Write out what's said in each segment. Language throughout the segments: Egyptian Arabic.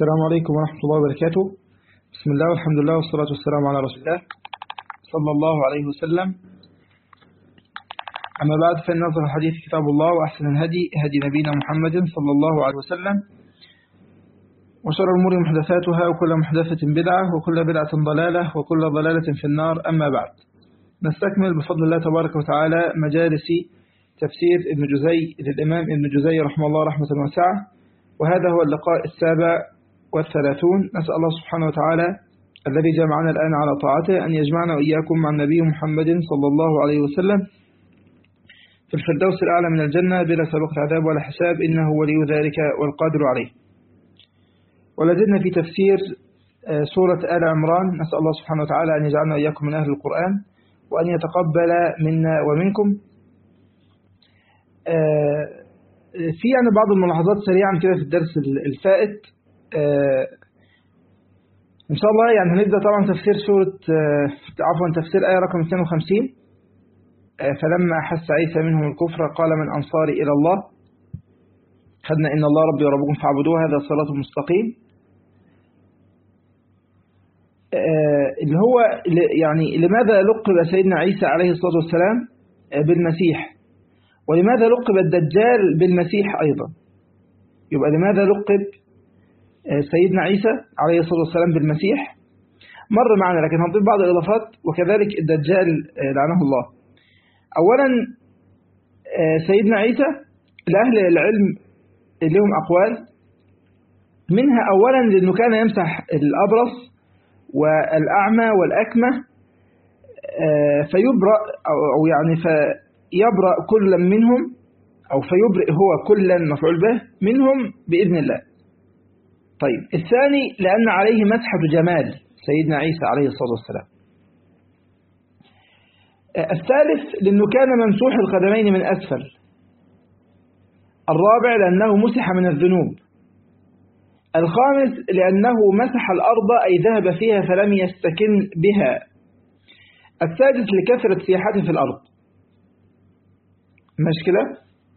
السلام عليكم ورحمة الله وبركاته بسم الله والحمد لله والصلاة والسلام على رسول الله صلى الله عليه وسلم أما بعد فإن نظر الحديث كتاب الله وأحسن الهدي هدي نبينا محمد صلى الله عليه وسلم وشر الأمور محدثاتها وكل محدثة بدعة وكل بدعة ضلالة وكل ضلالة في النار أما بعد نستكمل بفضل الله تبارك وتعالى مجالس تفسير ابن جزي للإمام ابن جزي رحمه الله رحمة واسعة وهذا هو اللقاء السابع والثلاثون نسأل الله سبحانه وتعالى الذي جمعنا الآن على طاعته أن يجمعنا وإياكم مع النبي محمد صلى الله عليه وسلم في الفردوس الأعلى من الجنة بلا سابقة عذاب ولا حساب إنه ولي ذلك والقادر عليه ولازلنا في تفسير سورة آل عمران نسأل الله سبحانه وتعالى أن يجعلنا وإياكم من أهل القرآن وأن يتقبل منا ومنكم في يعني بعض الملاحظات سريعا كده في الدرس الفائت إن شاء الله يعني هنبدأ طبعا تفسير سورة عفوا تفسير آية رقم 52 فلما أحس عيسى منهم الكفر قال من أنصاري إلى الله خدنا إن الله ربي وربكم فاعبدوه هذا الصراط المستقيم اللي هو يعني لماذا لقب سيدنا عيسى عليه الصلاة والسلام بالمسيح ولماذا لقب الدجال بالمسيح أيضا يبقى لماذا لقب سيدنا عيسى عليه الصلاة والسلام بالمسيح مر معنا لكن هنضيف بعض الإضافات وكذلك الدجال لعنه الله أولا سيدنا عيسى لأهل العلم لهم أقوال منها أولا لأنه كان يمسح الأبرص والأعمى والأكمة فيبرأ أو يعني فيبرأ كل منهم أو فيبرئ هو كلا مفعول به منهم بإذن الله طيب الثاني لأن عليه مسحة جمال سيدنا عيسى عليه الصلاة والسلام الثالث لأنه كان ممسوح القدمين من أسفل الرابع لأنه مسح من الذنوب الخامس لأنه مسح الأرض أي ذهب فيها فلم يستكن بها السادس لكثرة سياحته في الأرض مشكلة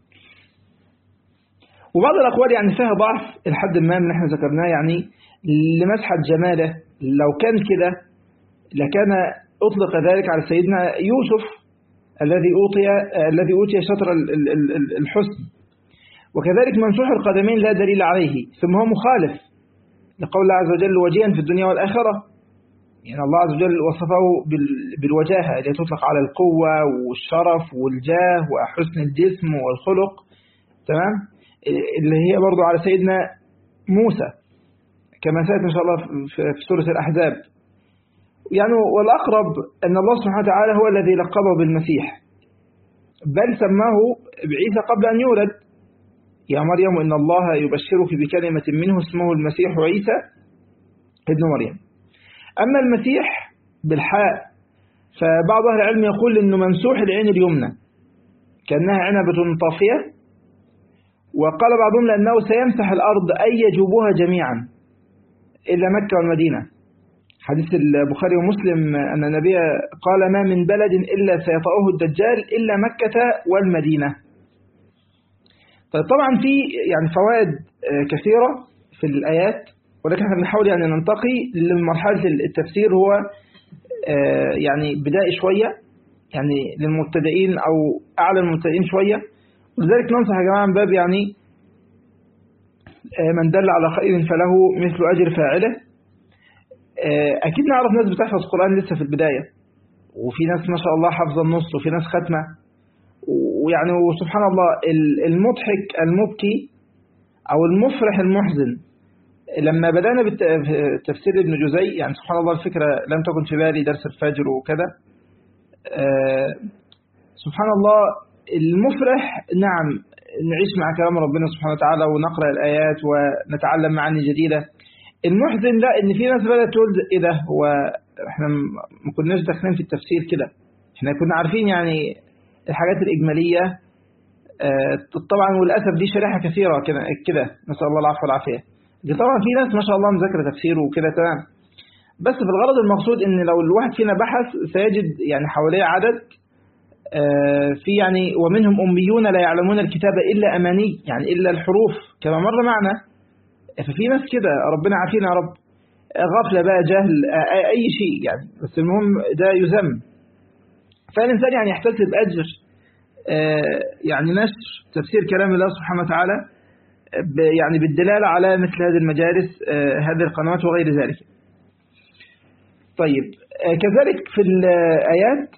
وبعض الأقوال يعني فيها ضعف الحد ما من احنا ذكرناه يعني لمسحة جماله لو كان كده لكان أطلق ذلك على سيدنا يوسف الذي أوتي الذي أوتي شطر الحسن وكذلك ممسوح القدمين لا دليل عليه ثم هو مخالف لقول الله عز وجل وجيها في الدنيا والآخرة يعني الله عز وجل وصفه بالوجاهة التي تطلق على القوة والشرف والجاه وحسن الجسم والخلق تمام اللي هي برضو على سيدنا موسى كما سيأتي إن شاء الله في سورة الأحزاب يعني والأقرب أن الله سبحانه وتعالى هو الذي لقبه بالمسيح بل سماه بعيسى قبل أن يولد يا مريم إن الله يبشرك بكلمة منه اسمه المسيح عيسى ابن مريم أما المسيح بالحاء فبعض أهل العلم يقول إنه ممسوح العين اليمنى كأنها عنبة طافية وقال بعضهم لأنه سيمسح الأرض أي يجوبها جميعا إلا مكة والمدينة حديث البخاري ومسلم أن النبي قال ما من بلد إلا سيطأه الدجال إلا مكة والمدينة طبعا في يعني فوائد كثيرة في الآيات ولكن احنا بنحاول يعني ننتقي لمرحلة التفسير هو يعني بدائي شوية يعني للمبتدئين أو أعلى المبتدئين شوية ولذلك ننصح يا جماعة من باب يعني من دل على خير فله مثل أجر فاعله أكيد نعرف ناس بتحفظ القرآن لسه في البداية وفي ناس ما شاء الله حافظة النص وفي ناس ختمة ويعني وسبحان الله المضحك المبكي أو المفرح المحزن لما بدأنا بتفسير ابن جزي يعني سبحان الله الفكرة لم تكن في بالي درس الفجر وكذا سبحان الله المفرح نعم نعيش مع كلام ربنا سبحانه وتعالى ونقرأ الآيات ونتعلم معاني جديدة المحزن لا ان في ناس بدأت تقول ايه ده هو احنا ما كناش داخلين في التفسير كده احنا كنا عارفين يعني الحاجات الإجمالية طبعا وللأسف دي شريحة كثيرة كده نسأل الله العفو والعافية دي طبعا في ناس ما شاء الله مذاكرة تفسير وكده تمام بس في الغرض المقصود ان لو الواحد فينا بحث سيجد يعني حواليه عدد في يعني ومنهم أميون لا يعلمون الكتاب إلا أماني يعني إلا الحروف كما مر معنا ففي ناس كده ربنا عافينا يا رب غفلة بقى جهل أي شيء يعني بس المهم ده يذم فالإنسان يعني يحتسب أجر يعني نشر تفسير كلام الله سبحانه وتعالى يعني بالدلالة على مثل هذه المجالس هذه القنوات وغير ذلك طيب كذلك في الآيات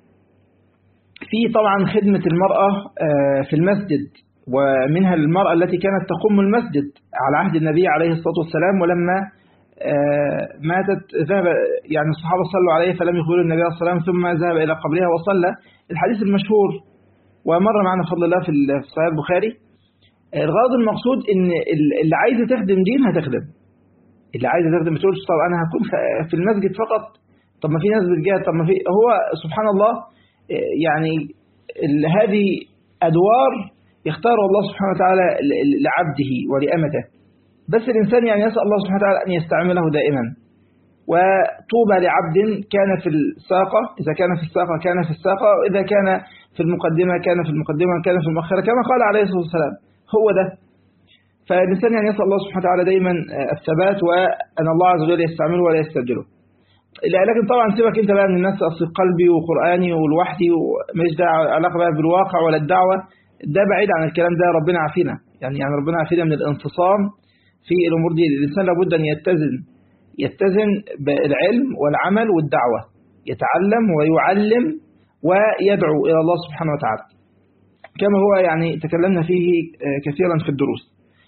في طبعا خدمة المرأة في المسجد ومنها المرأة التي كانت تقوم المسجد على عهد النبي عليه الصلاة والسلام ولما ماتت ذهب يعني الصحابة صلوا عليه فلم يخبروا النبي صلى الله عليه وسلم ثم ذهب إلى قبرها وصلى الحديث المشهور ومر معنا بفضل الله في صحيح البخاري الغرض المقصود ان اللي عايزه تخدم دين هتخدم اللي عايزه تخدم تقولش طب انا هكون في المسجد فقط طب ما في ناس بتجاهد طب ما في هو سبحان الله يعني هذه ادوار يختار الله سبحانه وتعالى لعبده ولأمته بس الإنسان يعني يسأل الله سبحانه وتعالى أن يستعمله دائما وطوبى لعبد كان في الساقة إذا كان في الساقة كان في الساقة وإذا كان في المقدمة كان في المقدمة كان في المؤخرة كما قال عليه الصلاة والسلام هو ده فالإنسان يعني يسأل الله سبحانه وتعالى دايما الثبات وأن الله عز وجل يستعمله ولا يستبدله لكن طبعا سيبك انت بقى من الناس اصل قلبي وقراني والوحدي ومش ده علاقه بقى بالواقع ولا الدعوه ده بعيد عن الكلام ده ربنا عافينا يعني يعني ربنا عافينا من الانفصام في الامور دي الانسان لابد ان يتزن يتزن بالعلم والعمل والدعوه يتعلم ويعلم ويدعو الى الله سبحانه وتعالى كما هو يعني تكلمنا فيه كثيرا في الدروس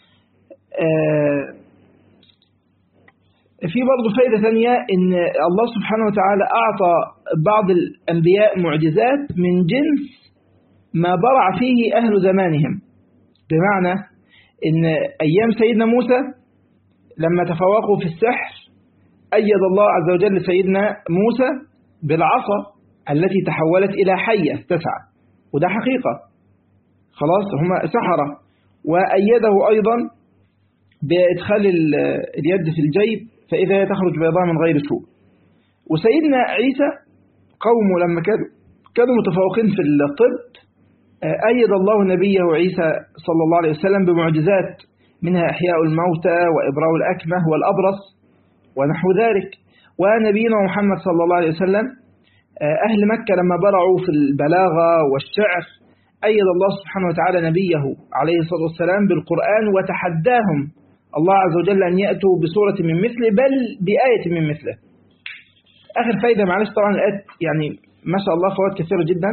في برضه فايدة ثانية إن الله سبحانه وتعالى أعطى بعض الأنبياء معجزات من جنس ما برع فيه أهل زمانهم بمعنى إن أيام سيدنا موسى لما تفوقوا في السحر أيد الله عز وجل سيدنا موسى بالعصا التي تحولت إلى حية تسعى وده حقيقة خلاص هم سحرة وأيده أيضا بإدخال اليد في الجيب فإذا هي تخرج بيضاء من غير سوء وسيدنا عيسى قومه لما كانوا كانوا متفوقين في الطب أيد الله نبيه عيسى صلى الله عليه وسلم بمعجزات منها إحياء الموتى وإبراء الأكمه والأبرص ونحو ذلك ونبينا محمد صلى الله عليه وسلم أهل مكة لما برعوا في البلاغة والشعر أيد الله سبحانه وتعالى نبيه عليه الصلاة والسلام بالقرآن وتحداهم الله عز وجل أن يأتوا بصورة من مثله بل بآية من مثله آخر فايدة معلش طبعا الآيات يعني ما شاء الله فوائد كثيرة جدا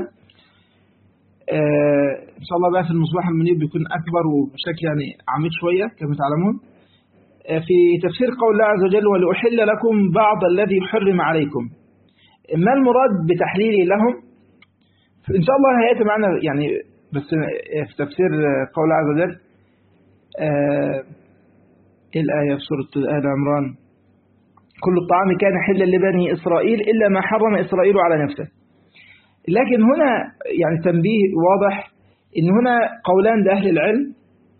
آه إن شاء الله بقى في المصباح المنير بيكون أكبر وبشكل يعني عميق شوية كما تعلمون آه في تفسير قول الله عز وجل ولأحل لكم بعض الذي حرم عليكم ما المراد بتحليله لهم إن شاء الله هيأتي معنا يعني بس في تفسير قول الله عز وجل آه إيه الآية في سورة آل عمران كل الطعام كان حلا لبني إسرائيل إلا ما حرم إسرائيل على نفسه لكن هنا يعني تنبيه واضح إن هنا قولان لأهل العلم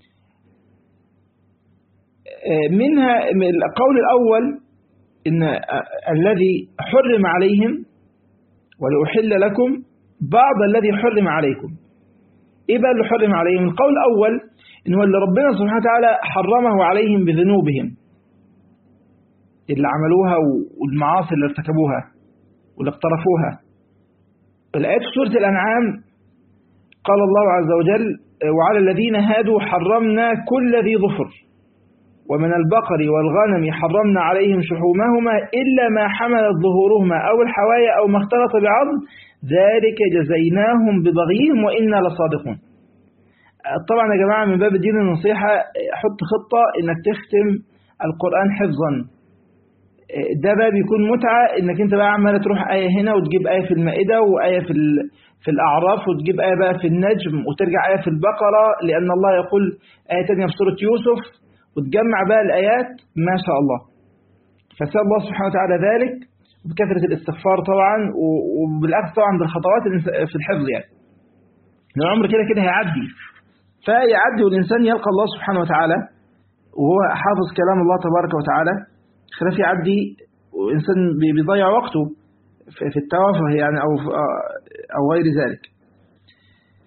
منها القول الأول إن الذي حرم عليهم ولأحل لكم بعض الذي حرم عليكم إيه بقى اللي حرم عليهم القول الأول إن هو اللي ربنا سبحانه وتعالى حرمه عليهم بذنوبهم اللي عملوها والمعاصي اللي ارتكبوها واللي اقترفوها الآيات في سورة الأنعام قال الله عز وجل وعلى الذين هادوا حرمنا كل ذي ظفر ومن البقر والغنم حرمنا عليهم شحومهما إلا ما حملت ظهورهما أو الحوايا أو ما اختلط بعظم ذلك جزيناهم ببغيهم وإنا لصادقون طبعا يا جماعة من باب الدين النصيحة حط خطة انك تختم القرآن حفظا ده بقى بيكون متعة انك انت بقى عمالة تروح آية هنا وتجيب آية في المائدة وآية في في الأعراف وتجيب آية بقى في النجم وترجع آية في البقرة لأن الله يقول آية تانية في سورة يوسف وتجمع بقى الآيات ما شاء الله فسأل الله سبحانه وتعالى ذلك بكثرة الاستغفار طبعا وبالأخذ طبعا بالخطوات في الحفظ يعني العمر كده كده هيعدي فيعدي والإنسان يلقى الله سبحانه وتعالى وهو حافظ كلام الله تبارك وتعالى خلاف يعدي وإنسان بيضيع وقته في التوافه يعني أو أو غير ذلك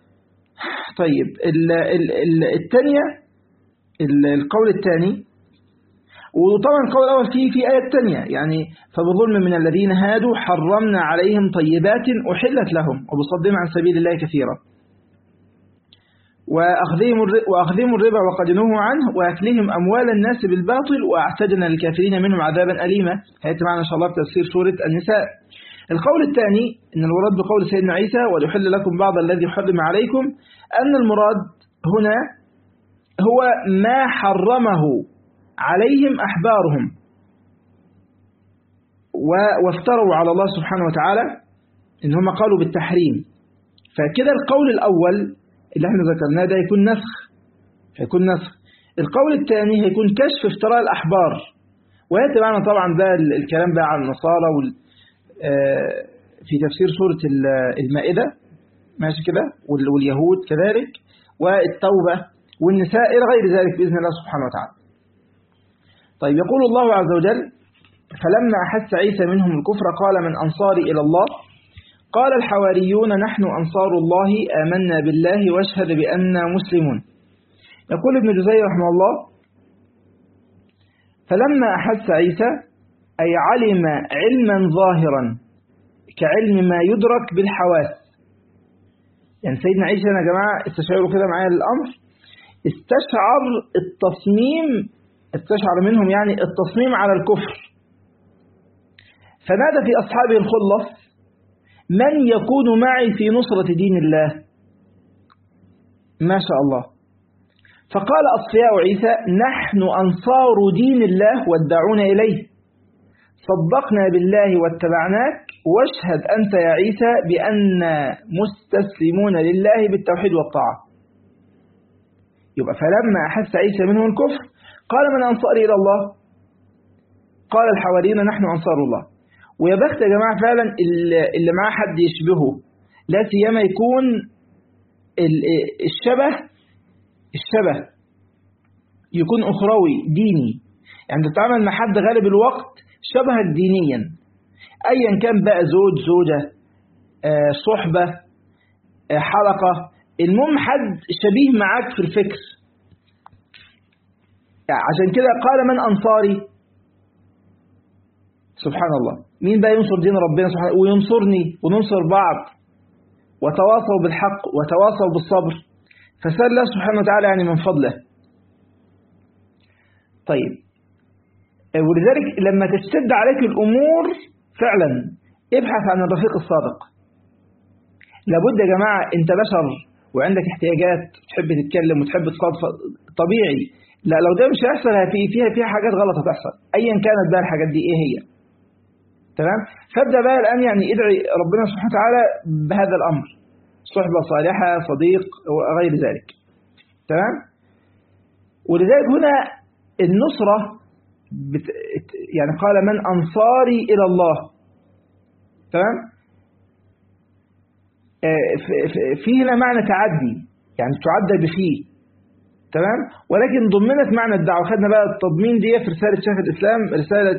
طيب الثانية القول الثاني وطبعا القول الأول فيه في آية تانية يعني فبظلم من الذين هادوا حرمنا عليهم طيبات أحلت لهم وبصدهم عن سبيل الله كثيرا وأخذهم وأخذهم الربا وقد نهوا عنه وأكلهم أموال الناس بالباطل وأعتدنا للكافرين منهم عذابا أليما هيأتي معنا إن شاء الله بتفسير سورة النساء القول الثاني أن المراد بقول سيدنا عيسى وليحل لكم بعض الذي حرم عليكم أن المراد هنا هو ما حرمه عليهم أحبارهم وافتروا على الله سبحانه وتعالى إن هم قالوا بالتحريم فكده القول الأول اللي احنا ذكرناه ده يكون نسخ هيكون نسخ القول الثاني هيكون كشف افتراء الأحبار ويأتي معنا طبعا ده الكلام بقى عن النصارى وال في تفسير سورة المائدة ماشي كده واليهود كذلك والتوبة والنساء إلى غير ذلك بإذن الله سبحانه وتعالى طيب يقول الله عز وجل فلما أحس عيسى منهم الكفر قال من أنصاري إلى الله قال الحواريون نحن أنصار الله آمنا بالله واشهد بأننا مسلمون يقول ابن جزي رحمه الله فلما أحس عيسى أي علم علما ظاهرا كعلم ما يدرك بالحواس يعني سيدنا عيسى يا جماعة استشعروا كده معايا الأمر استشعر التصميم استشعر منهم يعني التصميم على الكفر فنادى في أصحابه الخلص من يكون معي في نصرة دين الله ما شاء الله فقال أصفياء عيسى نحن أنصار دين الله وادعون إليه صدقنا بالله واتبعناك واشهد أنت يا عيسى بأن مستسلمون لله بالتوحيد والطاعة يبقى فلما أحس عيسى منهم الكفر قال من أنصاري إلى الله قال الحواريون نحن أنصار الله ويا بخت يا جماعة فعلا اللي معاه حد يشبهه لا سيما يكون الشبه الشبه يكون أخروي ديني يعني تتعامل مع حد غالب الوقت شبهك دينيا أيا كان بقى زوج زوجة صحبة حلقة المهم حد شبيه معاك في الفكر يعني عشان كده قال من أنصاري سبحان الله مين بقى ينصر دين ربنا سبحانه وينصرني وننصر بعض وتواصوا بالحق وتواصوا بالصبر فسأل الله سبحانه وتعالى يعني من فضله طيب ولذلك لما تشتد عليك الأمور فعلا ابحث عن الرفيق الصادق لابد يا جماعة انت بشر وعندك احتياجات تحب تتكلم وتحب تصادف طبيعي لا لو ده مش هيحصل فيها فيها حاجات غلط هتحصل ايا كانت بقى الحاجات دي ايه هي تمام فابدا بقى الان يعني ادعي ربنا سبحانه وتعالى بهذا الامر صحبه صالحه صديق وغير ذلك تمام ولذلك هنا النصره بت... يعني قال من انصاري الى الله تمام في هنا معنى تعدي يعني تعدى بفيه تمام ولكن ضمنت معنى الدعوة خدنا بقى التضمين دي في رسالة شيخ الإسلام رسالة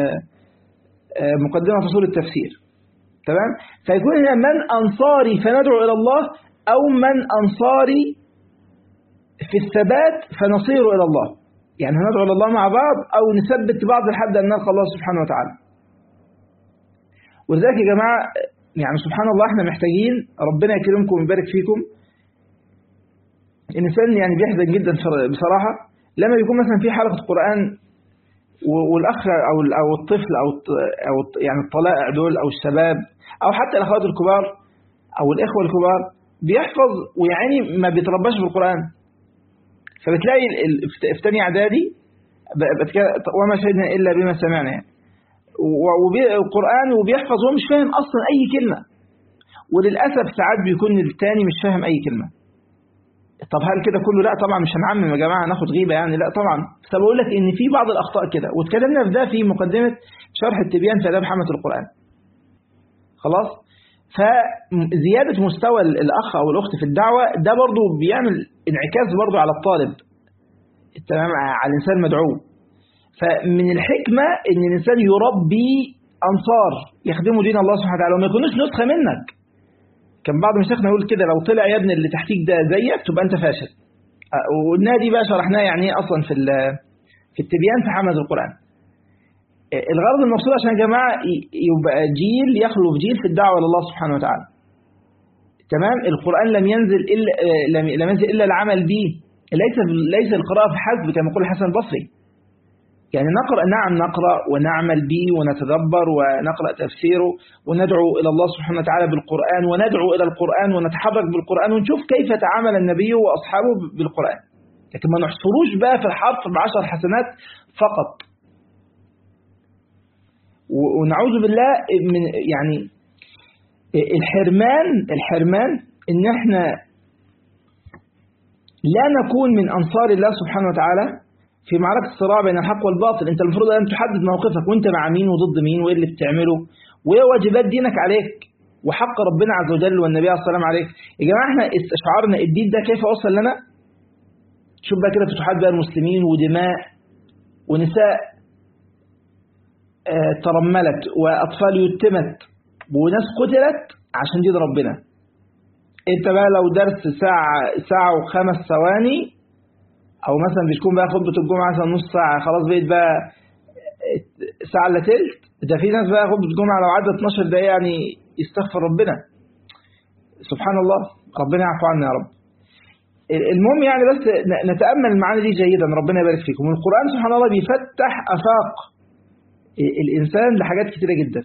مقدمة فصول التفسير تمام فيكون هنا من أنصاري فندعو إلى الله أو من أنصاري في الثبات فنصير إلى الله يعني هندعو إلى الله مع بعض أو نثبت بعض لحد أن نلقى الله سبحانه وتعالى ولذلك يا جماعة يعني سبحان الله احنا محتاجين ربنا يكرمكم ويبارك فيكم الإنسان يعني بيحزن جدا بصراحة لما بيكون مثلا في حلقة قرآن والأخ أو أو الطفل أو أو يعني الطلائع دول أو الشباب أو حتى الأخوات الكبار أو الإخوة الكبار بيحفظ ويعني ما بيترباش بالقرآن فبتلاقي في تاني إعدادي وما شهدنا إلا بما سمعنا يعني والقرآن وبيحفظ وهو مش فاهم أصلا أي كلمة وللأسف ساعات بيكون التاني مش فاهم أي كلمة طب هل كده كله لا طبعا مش هنعمم يا جماعة ناخد غيبة يعني لا طبعا بس بقول لك ان في بعض الأخطاء كده واتكلمنا في ده في مقدمة شرح التبيان في آداب حملة القرآن خلاص فزيادة مستوى الأخ أو الأخت في الدعوة ده برضو بيعمل انعكاس برضو على الطالب تمام على الإنسان مدعو فمن الحكمة ان الإنسان يربي أنصار يخدموا دين الله سبحانه وتعالى وما يكونوش نسخة منك كان بعض مشايخنا يقول كده لو طلع يا ابني اللي تحتيك ده زيك تبقى انت فاشل والنادي بقى شرحناه يعني ايه اصلا في في التبيان في حمد القرآن الغرض المقصود عشان يا جماعة يبقى جيل يخلف جيل في الدعوة لله سبحانه وتعالى تمام القرآن لم ينزل إلا لم لم ينزل إلا العمل به ليس ليس القراءة فحسب كما يقول الحسن البصري يعني نقرأ نعم نقرأ ونعمل به ونتدبر ونقرأ تفسيره وندعو إلى الله سبحانه وتعالى بالقرآن وندعو إلى القرآن ونتحرك بالقرآن ونشوف كيف تعامل النبي وأصحابه بالقرآن لكن ما نحصروش بقى في الحرف بعشر حسنات فقط ونعوذ بالله من يعني الحرمان الحرمان ان احنا لا نكون من انصار الله سبحانه وتعالى في معركة الصراع بين الحق والباطل انت المفروض ان تحدد موقفك وانت مع مين وضد مين وايه اللي بتعمله وايه واجبات دينك عليك وحق ربنا عز وجل والنبي عليه الصلاه والسلام عليك يا جماعه احنا استشعرنا الدين ده كيف وصل لنا شوف بقى كده فتوحات بقى المسلمين ودماء ونساء آه ترملت واطفال يتمت وناس قتلت عشان دين ربنا انت بقى لو درس ساعة ساعة وخمس ثواني او مثلا بتكون بقى خطبة الجمعة مثلا نص ساعة خلاص بقيت بقى ساعة الا تلت ده في ناس بقى خطبة الجمعة لو عدت 12 دقيقة يعني يستغفر ربنا سبحان الله ربنا يعفو عنا يا رب المهم يعني بس نتأمل المعاني دي جيدا ربنا يبارك فيكم القرآن سبحان الله بيفتح أفاق الإنسان لحاجات كثيرة جدا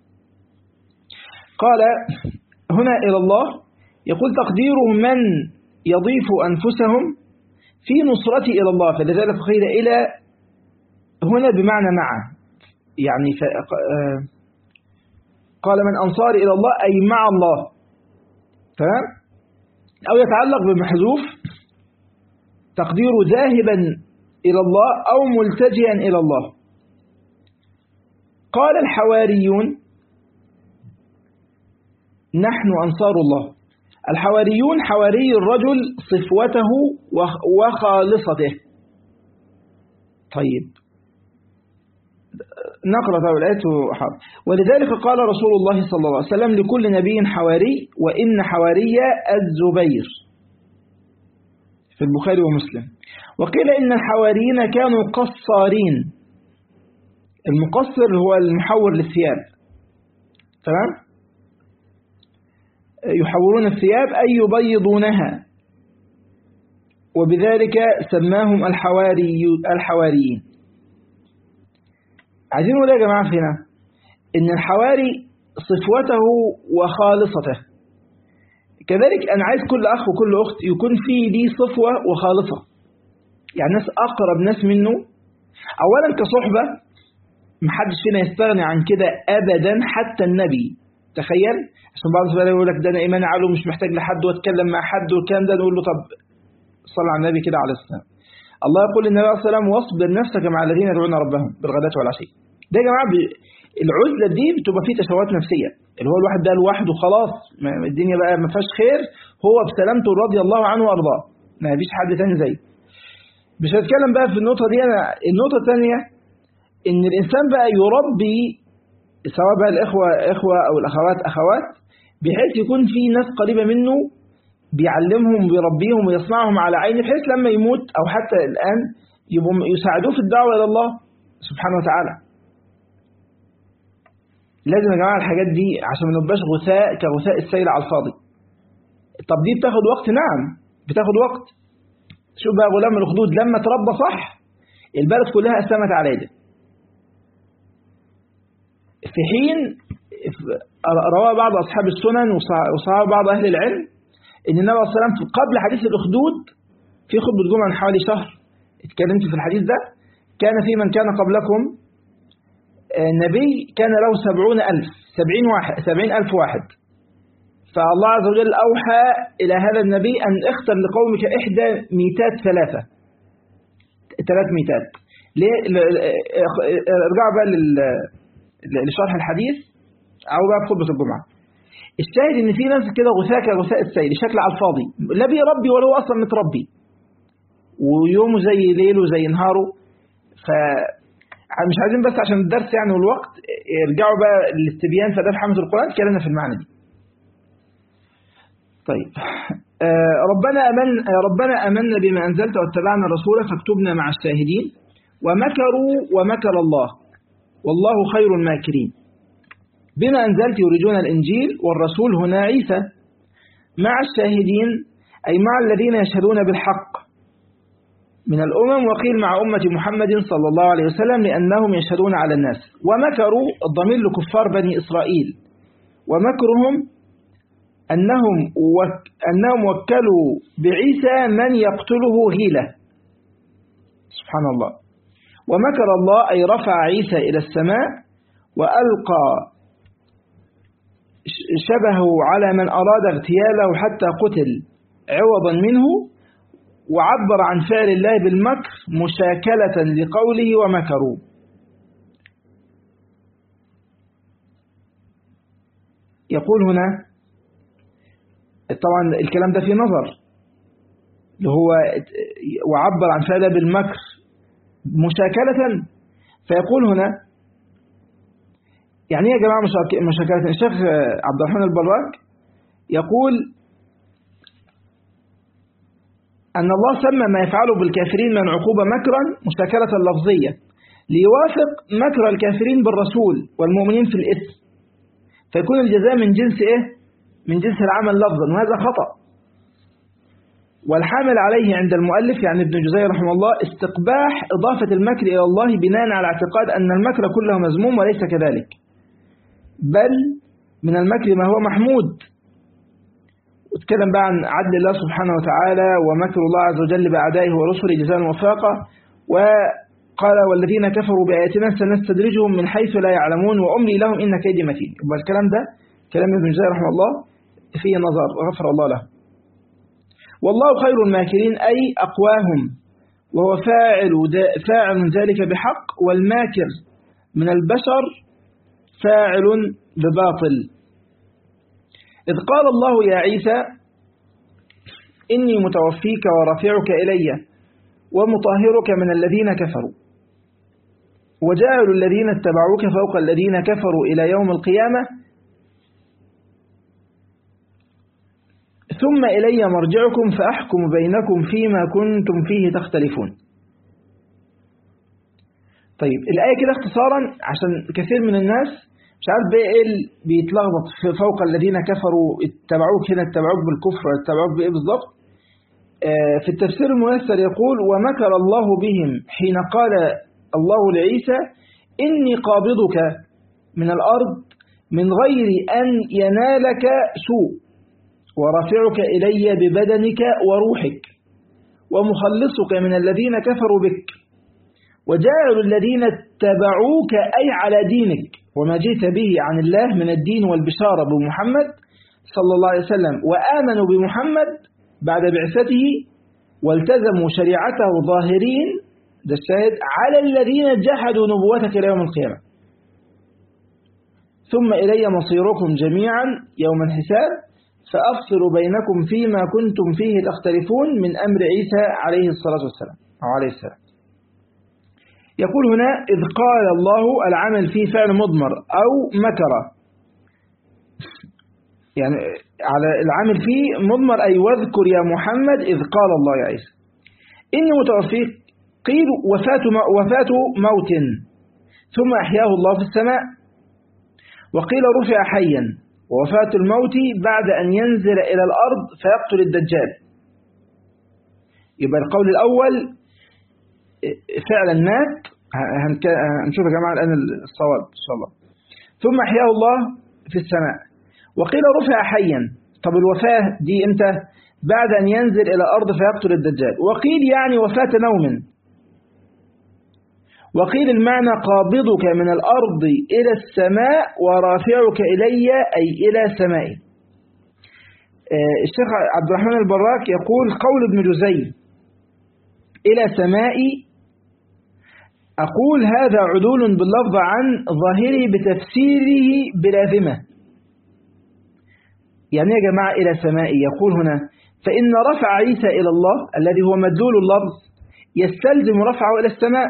قال هنا إلى الله يقول تقدير من يضيف أنفسهم في نصرتي إلى الله فلذلك قيل إلى هنا بمعنى مع يعني ف... قال من أنصار إلى الله أي مع الله تمام أو يتعلق بمحذوف تقدير ذاهبا إلى الله أو ملتجئا إلى الله قال الحواريون نحن أنصار الله الحواريون حواري الرجل صفوته وخالصته طيب نقرأ طيب الآية حرب ولذلك قال رسول الله صلى الله عليه وسلم لكل نبي حواري وإن حواري الزبير في البخاري ومسلم وقيل إن الحواريين كانوا قصارين المقصر هو المحور للثياب تمام يحورون الثياب أي يبيضونها وبذلك سماهم الحواري الحواريين عايزين نقول يا جماعة هنا إن الحواري صفوته وخالصته كذلك أنا عايز كل أخ وكل أخت يكون فيه لي صفوة وخالصة يعني ناس أقرب ناس منه أولا كصحبة محدش فينا يستغني عن كده أبدا حتى النبي تخيل عشان بعض الزملاء يقول لك ده انا ايماني عالي ومش محتاج لحد واتكلم مع حد والكلام ده نقول له طب صلى على النبي كده عليه السلام الله يقول للنبي عليه الصلاه والسلام واصبر نفسك مع الذين يدعون ربهم بالغداة والعشي ده يا جماعه العزله دي بتبقى فيه تشوهات نفسيه اللي هو الواحد ده لوحده خلاص الدنيا بقى ما فيهاش خير هو بسلامته رضي الله عنه وارضاه ما فيش حد تاني زيه مش هتكلم بقى في النقطه دي انا النقطه الثانيه ان الانسان بقى يربي سواء بقى الإخوة إخوة أو الأخوات أخوات بحيث يكون في ناس قريبة منه بيعلمهم ويربيهم ويصنعهم على عينه بحيث لما يموت أو حتى الآن يبقوا يساعدوه في الدعوة إلى الله سبحانه وتعالى لازم يا جماعة الحاجات دي عشان ما نبقاش غثاء كغثاء السيل على الفاضي طب دي بتاخد وقت نعم بتاخد وقت شوف بقى غلام الأخدود لما تربى صح البلد كلها أسلمت على يده في حين روى بعض أصحاب السنن وصحاب بعض أهل العلم أن النبي صلى الله عليه وسلم قبل حديث الأخدود في خطبة جمعة من حوالي شهر اتكلمت في الحديث ده كان في من كان قبلكم نبي كان له سبعون ألف سبعين, واحد سبعين ألف واحد فالله عز وجل أوحى إلى هذا النبي أن اختر لقومك إحدى ميتات ثلاثة ثلاث ميتات ليه ارجعوا بقى لل لشرح الحديث أو بقى في خطبة الجمعة الشاهد إن في ناس كده غثاء كغثاء السيل شكل على الفاضي لا بيربي ولا هو أصلا متربي ويومه زي ليله زي نهاره ف مش عايزين بس عشان الدرس يعني والوقت ارجعوا بقى للاستبيان فده في حمد القرآن اتكلمنا في المعنى دي طيب آه ربنا أمن ربنا أمنا بما أنزلت واتبعنا الرسول فاكتبنا مع الشاهدين ومكروا ومكر الله والله خير الماكرين بما أنزلت يريدون الإنجيل والرسول هنا عيسى مع الشاهدين أي مع الذين يشهدون بالحق من الأمم وقيل مع أمة محمد صلى الله عليه وسلم لأنهم يشهدون على الناس ومكروا الضمير لكفار بني إسرائيل ومكرهم أنهم, وك أنهم وكلوا بعيسى من يقتله هيلة سبحان الله ومكر الله أي رفع عيسى إلى السماء وألقى شبهه على من أراد اغتياله حتى قتل عوضا منه وعبر عن فعل الله بالمكر مشاكلة لقوله ومكروا يقول هنا طبعا الكلام ده في نظر اللي هو وعبر عن فعل بالمكر مشاكلة فيقول هنا يعني ايه يا جماعة مشاكلة الشيخ عبد الرحمن البراك يقول أن الله سمى ما يفعله بالكافرين من عقوبة مكرا مشاكلة لفظية ليوافق مكر الكافرين بالرسول والمؤمنين في الإثم فيكون الجزاء من جنس إيه؟ من جنس العمل لفظا وهذا خطأ والحامل عليه عند المؤلف يعني ابن جزي رحمه الله استقباح إضافة المكر إلى الله بناء على اعتقاد أن المكر كله مذموم وليس كذلك بل من المكر ما هو محمود واتكلم بقى عن عدل الله سبحانه وتعالى ومكر الله عز وجل بأعدائه ورسله جزاء وفاقة وقال والذين كفروا بآياتنا سنستدرجهم من حيث لا يعلمون وأملي لهم إن كيدي متين يبقى الكلام ده كلام ابن جزي رحمه الله فيه نظر غفر الله له والله خير الماكرين أي أقواهم وهو فاعل, فاعل ذلك بحق والماكر من البشر فاعل بباطل إذ قال الله يا عيسى إني متوفيك ورافعك إلي ومطهرك من الذين كفروا وجعلوا الذين اتبعوك فوق الذين كفروا إلى يوم القيامة ثم إلي مرجعكم فأحكم بينكم فيما كنتم فيه تختلفون طيب الآية كده اختصارا عشان كثير من الناس مش عارف بقى ايه اللي بيتلخبط في فوق الذين كفروا اتبعوك هنا اتبعوك بالكفر اتبعوك بايه بالظبط آه في التفسير الميسر يقول ومكر الله بهم حين قال الله لعيسى إني قابضك من الأرض من غير أن ينالك سوء ورافعك إلي ببدنك وروحك ومخلصك من الذين كفروا بك وجعلوا الذين اتبعوك أي على دينك وما جئت به عن الله من الدين والبشارة بمحمد صلى الله عليه وسلم وآمنوا بمحمد بعد بعثته والتزموا شريعته ظاهرين ده الشاهد على الذين جحدوا نبوتك ليوم القيامة ثم إلي مصيركم جميعا يوم الحساب فأفصل بينكم فيما كنتم فيه تختلفون من أمر عيسى عليه الصلاة والسلام أو عليه السلام يقول هنا إذ قال الله العمل فيه فعل مضمر أو مكر يعني على العامل فيه مضمر أي واذكر يا محمد إذ قال الله يا عيسى إني متوفيك قيل وفاة, وفاة موت ثم أحياه الله في السماء وقيل رفع حيا ووفاة الموت بعد أن ينزل إلى الأرض فيقتل الدجال يبقى القول الأول فعلا مات هنشوف يا جماعة الآن الصواب إن شاء الله ثم أحياه الله في السماء وقيل رفع حيا طب الوفاة دي امتى بعد أن ينزل إلى الأرض فيقتل الدجال وقيل يعني وفاة نوم وقيل المعنى قابضك من الأرض إلى السماء ورافعك إلي أي إلى سمائي الشيخ عبد الرحمن البراك يقول قول ابن جزي إلى سمائي أقول هذا عدول باللفظ عن ظاهره بتفسيره بلازمة يعني يا جماعة إلى سمائي يقول هنا فإن رفع عيسى إلى الله الذي هو مدلول اللفظ يستلزم رفعه إلى السماء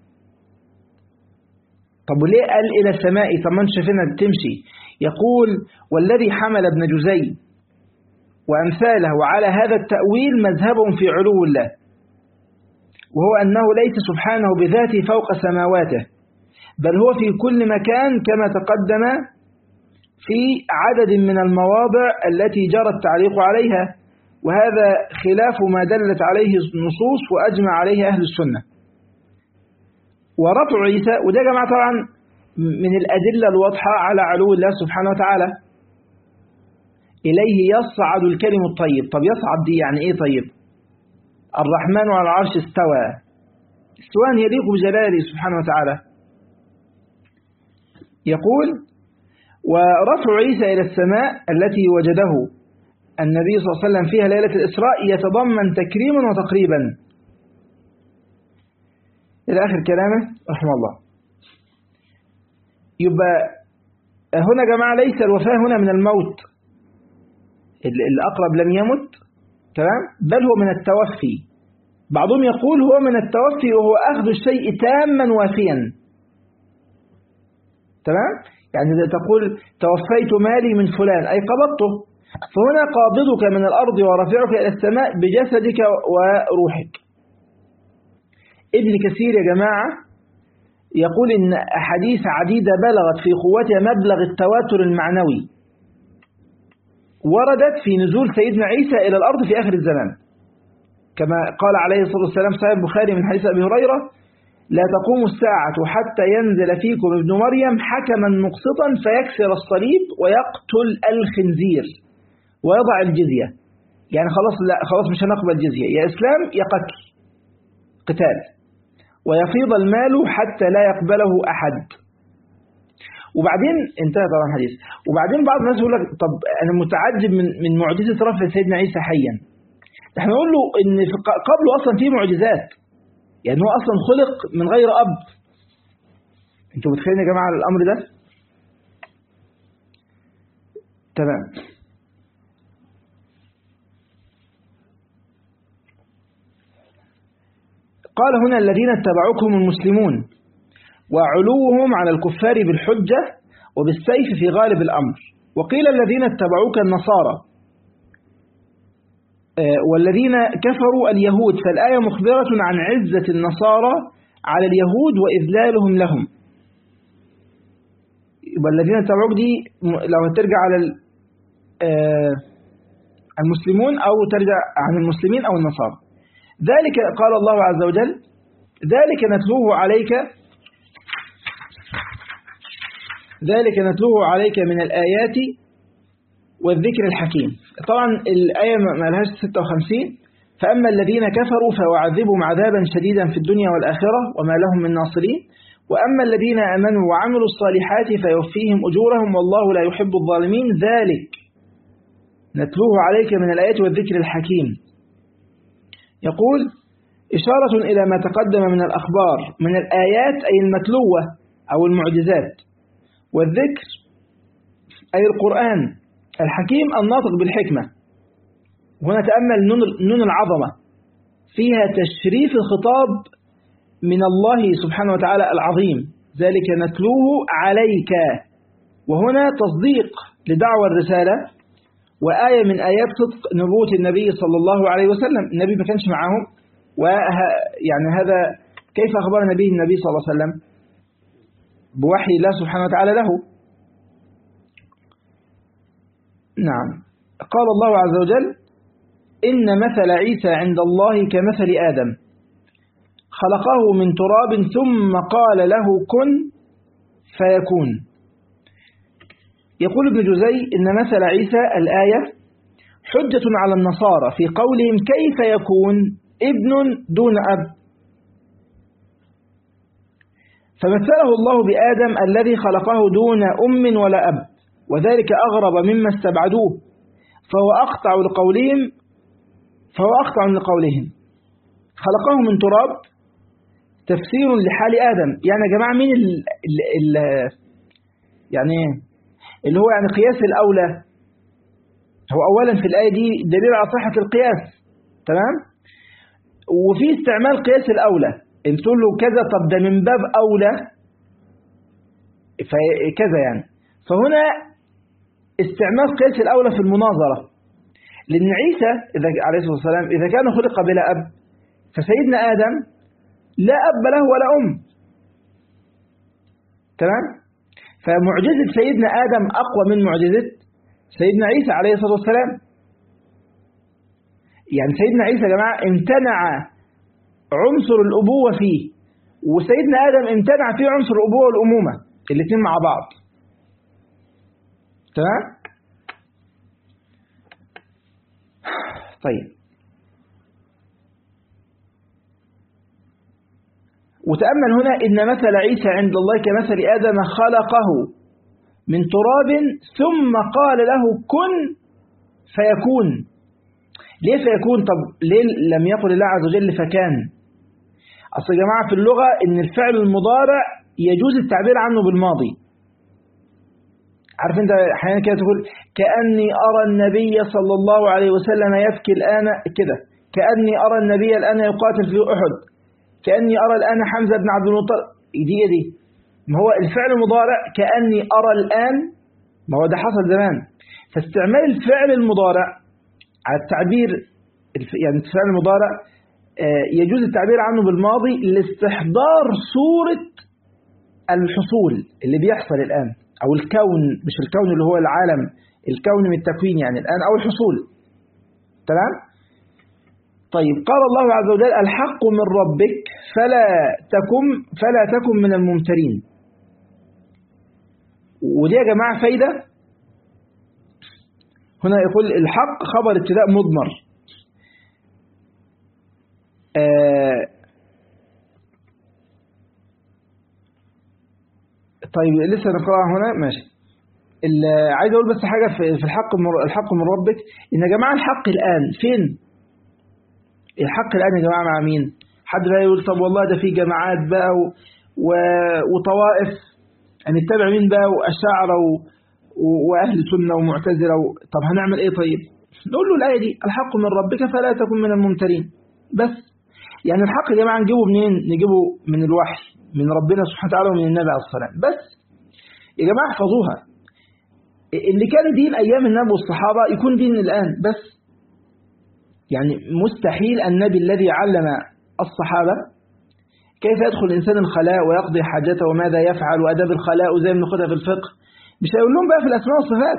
طب وليه قال إلى السماء طب ما انت شايفينها بتمشي يقول والذي حمل ابن جزي وأمثاله وعلى هذا التأويل مذهبهم في علو الله وهو أنه ليس سبحانه بذاته فوق سماواته بل هو في كل مكان كما تقدم في عدد من المواضع التي جرى التعليق عليها وهذا خلاف ما دلت عليه النصوص وأجمع عليه أهل السنة ورفع عيسى وده يا جماعة طبعا من الأدلة الواضحة على علو الله سبحانه وتعالى إليه يصعد الكلم الطيب طب يصعد دي يعني إيه طيب الرحمن على العرش استوى استواء يليق بجلاله سبحانه وتعالى يقول ورفع عيسى إلى السماء التي وجده النبي صلى الله عليه وسلم فيها ليلة الإسراء يتضمن تكريما وتقريبا إلى آخر كلامه رحمه الله يبقى هنا يا جماعة ليس الوفاة هنا من الموت الأقرب لم يمت تمام بل هو من التوفي بعضهم يقول هو من التوفي وهو أخذ الشيء تاما وافيا تمام يعني تقول توفيت مالي من فلان أي قبضته فهنا قابضك من الأرض ورفعك إلى السماء بجسدك وروحك ابن كثير يا جماعة يقول إن أحاديث عديدة بلغت في قوتها مبلغ التواتر المعنوي وردت في نزول سيدنا عيسى إلى الأرض في آخر الزمان كما قال عليه الصلاة والسلام صحيح البخاري من حديث أبي هريرة لا تقوم الساعة حتى ينزل فيكم ابن مريم حكما مقسطا فيكسر الصليب ويقتل الخنزير ويضع الجزية يعني خلاص لا خلاص مش هنقبل جزية يا إسلام يا قتل قتال ويفيض المال حتى لا يقبله أحد وبعدين انتهى طبعا الحديث وبعدين بعض الناس يقول لك طب انا متعجب من من معجزه رفع سيدنا عيسى حيا احنا نقول له ان في قبله اصلا في معجزات يعني هو اصلا خلق من غير اب انتوا متخيلين يا جماعه الامر ده تمام قال هنا الذين اتبعوكم المسلمون وعلوهم على الكفار بالحجة وبالسيف في غالب الأمر وقيل الذين اتبعوك النصارى والذين كفروا اليهود فالآية مخبرة عن عزة النصارى على اليهود وإذلالهم لهم والذين اتبعوك دي لو ترجع على المسلمون أو ترجع عن المسلمين أو النصارى ذلك قال الله عز وجل ذلك نتلوه عليك ذلك نتلوه عليك من الآيات والذكر الحكيم طبعا الآية ما لهاش 56 فأما الذين كفروا فأعذبهم عذابا شديدا في الدنيا والآخرة وما لهم من ناصرين وأما الذين آمنوا وعملوا الصالحات فيوفيهم أجورهم والله لا يحب الظالمين ذلك نتلوه عليك من الآيات والذكر الحكيم يقول إشارة إلى ما تقدم من الأخبار من الآيات أي المتلوة أو المعجزات والذكر أي القرآن الحكيم الناطق بالحكمة هنا تأمل نون العظمة فيها تشريف الخطاب من الله سبحانه وتعالى العظيم ذلك نتلوه عليك وهنا تصديق لدعوة الرسالة وآية من آيات صدق نبوة النبي صلى الله عليه وسلم النبي ما كانش معاهم ويعني هذا كيف أخبر نبي النبي صلى الله عليه وسلم بوحي الله سبحانه وتعالى له نعم قال الله عز وجل إن مثل عيسى عند الله كمثل آدم خلقه من تراب ثم قال له كن فيكون يقول ابن جزي إن مثل عيسى الآية حجة على النصارى في قولهم كيف يكون ابن دون أب فمثله الله بآدم الذي خلقه دون أم ولا أب وذلك أغرب مما استبعدوه فهو أقطع لقولهم فهو أقطع لقولهم خلقه من تراب تفسير لحال آدم يعني يا جماعة مين ال ال ال يعني اللي هو يعني قياس الأولى هو أولا في الآية دي دليل على صحة القياس تمام وفي استعمال قياس الأولى ان تقول له كذا طب ده من باب أولى فكذا يعني فهنا استعمال قياس الأولى في المناظرة لأن عيسى إذا عليه الصلاة والسلام إذا كان خلق بلا أب فسيدنا آدم لا أب له ولا أم تمام فمعجزة سيدنا آدم أقوى من معجزة سيدنا عيسى عليه الصلاة والسلام يعني سيدنا عيسى يا جماعة امتنع عنصر الأبوة فيه وسيدنا آدم امتنع فيه عنصر الأبوة والأمومة الاثنين مع بعض تمام طيب وتأمل هنا إن مثل عيسى عند الله كمثل آدم خلقه من تراب ثم قال له كن فيكون ليه فيكون طب ليه لم يقل الله عز وجل فكان أصل يا جماعة في اللغة إن الفعل المضارع يجوز التعبير عنه بالماضي عارف انت احيانا كده تقول كأني أرى النبي صلى الله عليه وسلم يبكي الآن كده كأني أرى النبي الآن يقاتل في أحد كأني أرى الآن حمزة بن عبد المطلب دي دي ما هو الفعل المضارع كأني أرى الآن ما هو ده حصل زمان فاستعمال الفعل المضارع على التعبير يعني الفعل المضارع يجوز التعبير عنه بالماضي لاستحضار صورة الحصول اللي بيحصل الآن أو الكون مش الكون اللي هو العالم الكون من التكوين يعني الآن أو الحصول تمام طيب قال الله عز وجل الحق من ربك فلا تكن فلا تكن من الممترين ودي يا جماعة فايدة هنا يقول الحق خبر ابتداء مضمر آه طيب لسه نقرأها هنا ماشي عايز اقول بس حاجة في الحق من الحق من ربك ان يا جماعة الحق الآن فين الحق الآن يا جماعة مع مين حد بقى يقول طب والله ده في جماعات بقى و... و... وطوائف هنتبع مين بقى وأشاعرة و... وأهل سنة ومعتزلة و... طب هنعمل إيه طيب نقول له الآية دي الحق من ربك فلا تكن من الممترين بس يعني الحق يا جماعة نجيبه منين نجيبه من الوحي من ربنا سبحانه وتعالى ومن النبي عليه الصلاة والسلام بس يا جماعة احفظوها اللي كان دين أيام النبي والصحابة يكون دين الآن بس يعني مستحيل النبي الذي علم الصحابة كيف يدخل الإنسان الخلاء ويقضي حاجته وماذا يفعل وأداب الخلاء وزي ما بناخدها في الفقه مش هيقول لهم بقى في الأسماء والصفات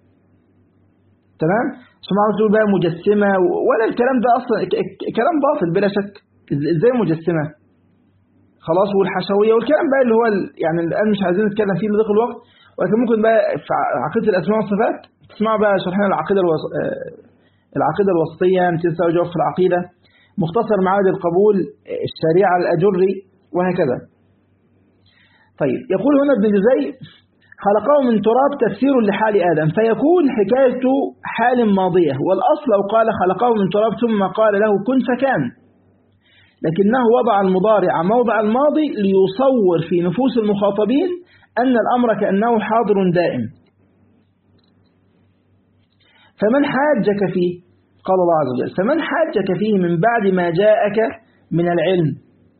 تمام سمعوا تقول بقى مجسمة ولا الكلام ده أصلا كلام باطل بلا شك إزاي مجسمة خلاص والحشوية والكلام بقى اللي هو يعني الآن مش عايزين نتكلم فيه لضيق الوقت ولكن ممكن بقى في عقيدة الأسماء والصفات تسمعوا بقى شرحنا العقيدة الوص... العقيدة الوسطية 200 جواب في العقيدة مختصر معاد القبول الشريعة الأجري وهكذا طيب يقول هنا ابن جزي خلقه من تراب تفسير لحال آدم فيكون حكاية حال ماضية والأصل لو قال خلقه من تراب ثم قال له كن فكان لكنه وضع المضارع موضع الماضي ليصور في نفوس المخاطبين أن الأمر كأنه حاضر دائم فمن حاجك فيه قال الله عز وجل فمن حاجك فيه من بعد ما جاءك من العلم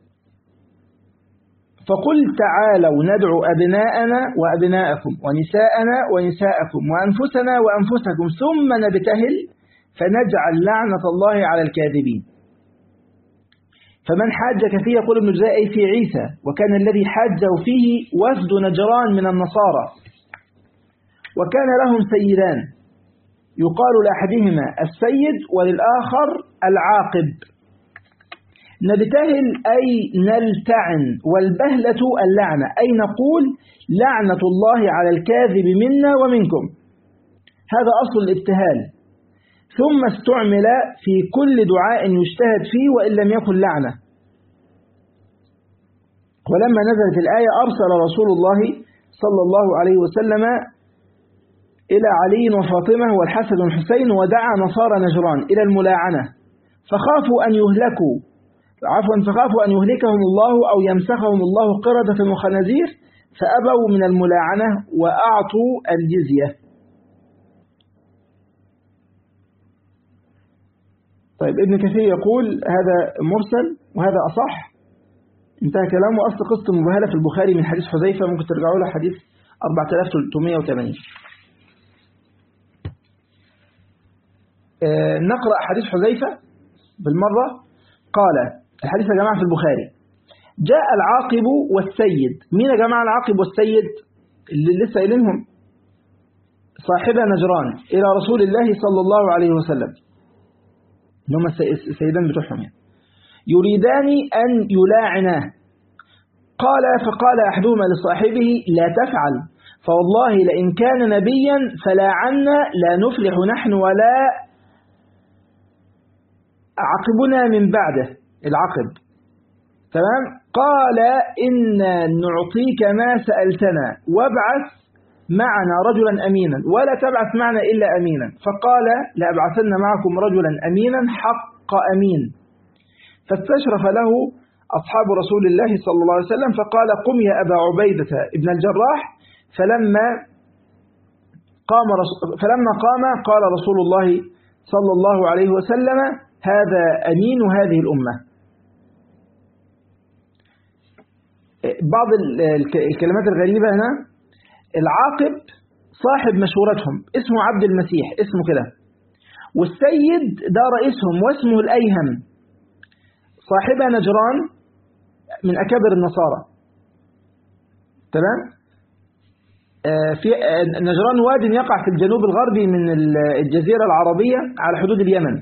فقل تعالوا ندعو أبناءنا وأبناءكم ونساءنا ونساءكم وأنفسنا وأنفسكم ثم نبتهل فنجعل لعنة الله على الكاذبين فمن حاجك فيه يقول ابن جزائي في عيسى وكان الذي حاجه فيه وفد نجران من النصارى وكان لهم سيدان يقال لأحدهما السيد وللآخر العاقب نبتهل أي نلتعن والبهلة اللعنة أي نقول لعنة الله على الكاذب منا ومنكم هذا أصل الابتهال ثم استعمل في كل دعاء يجتهد فيه وإن لم يكن لعنة ولما نزلت الآية أرسل رسول الله صلى الله عليه وسلم إلى علي وفاطمة والحسن والحسين ودعا نصارى نجران إلى الملاعنة فخافوا أن يهلكوا عفوا فخافوا أن يهلكهم الله أو يمسخهم الله قردة وخنازير فأبوا من الملاعنة وأعطوا الجزية طيب ابن كثير يقول هذا مرسل وهذا أصح انتهى كلامه أصل قصة مبهلة في البخاري من حديث حذيفة ممكن ترجعوا له حديث 4380 آه نقرأ حديث حذيفة بالمرة قال الحديث يا جماعة في البخاري جاء العاقب والسيد مين يا جماعة العاقب والسيد اللي لسه قايلينهم صاحب نجران إلى رسول الله صلى الله عليه وسلم اللي هم السيدان بتوعهم يعني يريدان أن يلاعناه قال فقال أحدهما لصاحبه لا تفعل فوالله لئن كان نبيا فلا عنا لا نفلح نحن ولا عقبنا من بعده العقب تمام قال إن نعطيك ما سألتنا وابعث معنا رجلا أمينا ولا تبعث معنا إلا أمينا فقال لأبعثن معكم رجلا أمينا حق أمين فاستشرف له أصحاب رسول الله صلى الله عليه وسلم فقال قم يا أبا عبيدة ابن الجراح فلما قام فلما قام قال رسول الله صلى الله عليه وسلم هذا أمين هذه الأمة بعض الكلمات الغريبة هنا العاقب صاحب مشورتهم اسمه عبد المسيح اسمه كده والسيد ده رئيسهم واسمه الأيهم صاحب نجران من أكابر النصارى تمام في نجران واد يقع في الجنوب الغربي من الجزيرة العربية على حدود اليمن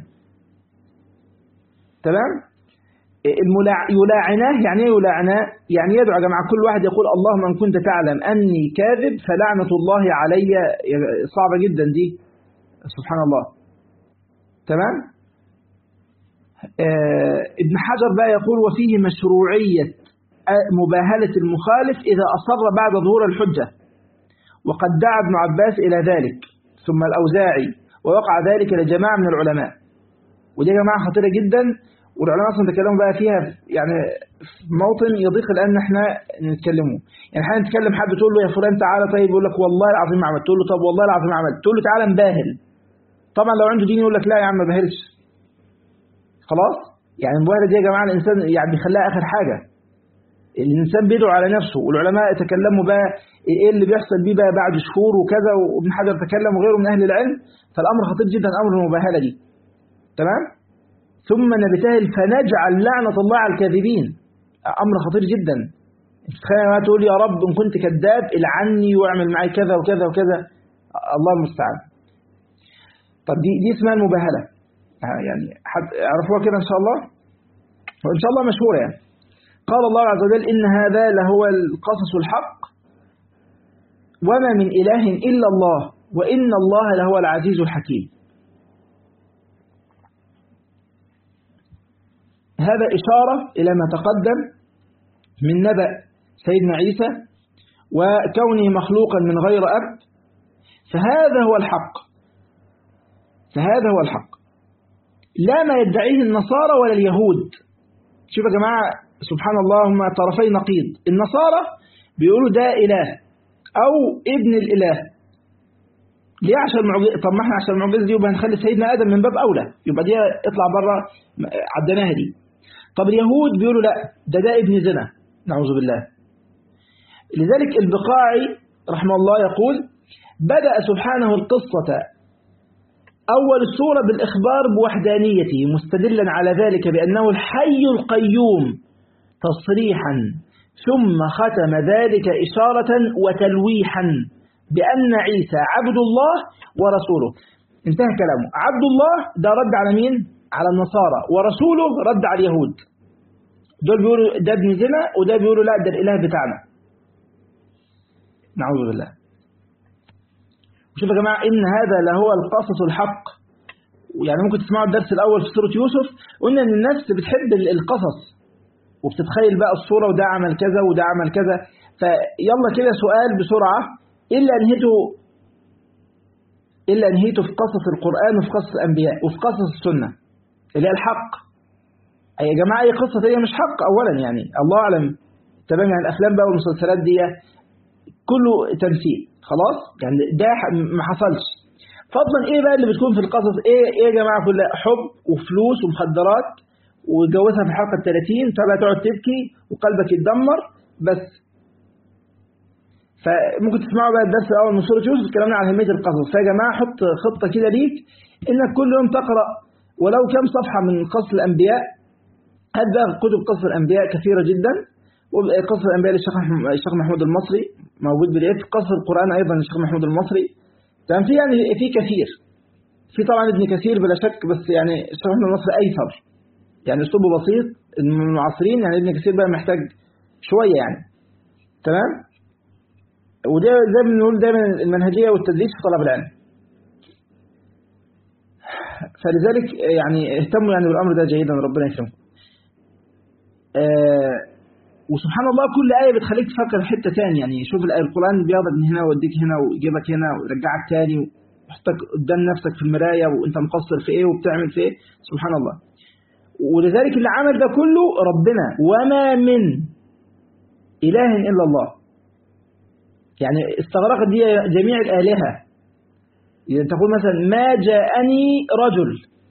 تمام يلاعناه يعني ايه يلاعناه يعني يدعو يا جماعة كل واحد يقول اللهم ان كنت تعلم أني كاذب فلعنة الله علي صعبة جدا دي سبحان الله تمام آه ابن حجر بقى يقول وفيه مشروعية مباهلة المخالف إذا أصر بعد ظهور الحجة وقد دعا ابن عباس إلى ذلك ثم الأوزاعي ووقع ذلك لجماعة من العلماء ودي يا جماعة خطيرة جدا والعلماء اصلا تكلموا بقى فيها يعني في موطن يضيق الان احنا نتكلمه يعني احنا نتكلم حد تقول له يا فلان تعالى طيب يقول لك والله العظيم ما عملت تقول له طب والله العظيم ما عملت تقول له تعالى نباهل طبعا لو عنده دين يقول لك لا يا عم ما بهلش خلاص يعني المباهله دي يا جماعه الانسان يعني بيخليها اخر حاجه الانسان بيدعو على نفسه والعلماء تكلموا بقى ايه اللي بيحصل بيه بقى بعد شهور وكذا وابن حجر تكلم وغيره من اهل العلم فالامر خطير جدا امر المباهله دي تمام ثم نبتهل فنجعل لعنة الله على الكاذبين أمر خطير جدا تخيل ما تقول يا رب إن كنت كذاب العني واعمل معي كذا وكذا وكذا الله المستعان طب دي دي اسمها المباهلة يعني عرفوها كده إن شاء الله وإن شاء الله مشهورة يعني قال الله عز وجل إن هذا لهو القصص الحق وما من إله إلا الله وإن الله لهو العزيز الحكيم هذا إشارة إلى ما تقدم من نبأ سيدنا عيسى وكونه مخلوقا من غير أب فهذا هو الحق فهذا هو الحق لا ما يدعيه النصارى ولا اليهود شوف يا جماعة سبحان الله هم طرفي نقيض النصارى بيقولوا ده إله أو ابن الإله ليه عشان المعجزة طب ما احنا عشان المعجزة دي يبقى هنخلي سيدنا آدم من باب أولى يبقى دي اطلع بره عدناها دي طب اليهود بيقولوا لا ده ده ابن زنا نعوذ بالله لذلك البقاعي رحمه الله يقول بدأ سبحانه القصة أول السورة بالإخبار بوحدانيته مستدلا على ذلك بأنه الحي القيوم تصريحا ثم ختم ذلك إشارة وتلويحا بأن عيسى عبد الله ورسوله انتهى كلامه عبد الله ده رد على مين؟ على النصارى ورسوله رد على اليهود دول بيقولوا ده ابن زنا وده بيقولوا لا ده الإله بتاعنا نعوذ بالله وشوف يا جماعة إن هذا لهو القصص الحق يعني ممكن تسمعوا الدرس الأول في سورة يوسف قلنا إن النفس بتحب القصص وبتتخيل بقى الصورة وده عمل كذا وده عمل كذا فيلا كده سؤال بسرعة إلا أنهيته إلا أنهيته في قصص القرآن وفي قصص الأنبياء وفي قصص السنة اللي هي الحق أي يا جماعة أي قصة هي مش حق أولا يعني الله أعلم تمام يعني الأفلام بقى والمسلسلات دي كله تمثيل خلاص يعني ده ما حصلش فضلا ايه بقى اللي بتكون في القصص ايه ايه يا جماعه كلها حب وفلوس ومخدرات وجوزها في الحلقه ال 30 فبقى تقعد تبكي وقلبك يتدمر بس فممكن تسمعوا بقى الدرس الاول من سوره يوسف اتكلمنا عن اهميه القصص فيا جماعه حط خطه كده ليك انك كل يوم تقرا ولو كم صفحه من قصص الانبياء هات بقى كتب قصص الانبياء كثيره جدا وقصص الأنبياء للشيخ الشيخ محمود المصري موجود بالإيد قصص القرآن أيضا للشيخ محمود المصري تمام في يعني في كثير في طبعا ابن كثير بلا شك بس يعني الشيخ محمود المصري أيسر يعني أسلوبه بسيط من المعاصرين يعني ابن كثير بقى محتاج شوية يعني تمام وده زي ما بنقول دايما المنهجية والتدريس في طلب العلم فلذلك يعني اهتموا يعني بالأمر ده جيدا ربنا يكرمكم آه وسبحان الله كل آية بتخليك تفكر في حتة تاني يعني شوف الآية القرآن بياخدك من هنا ويوديك هنا ويجيبك هنا ويرجعك تاني ويحطك قدام نفسك في المراية وانت مقصر في ايه وبتعمل في ايه سبحان الله ولذلك اللي عمل ده كله ربنا وما من إله إلا الله يعني استغرقت دي جميع الآلهة يعني تقول مثلا ما جاءني رجل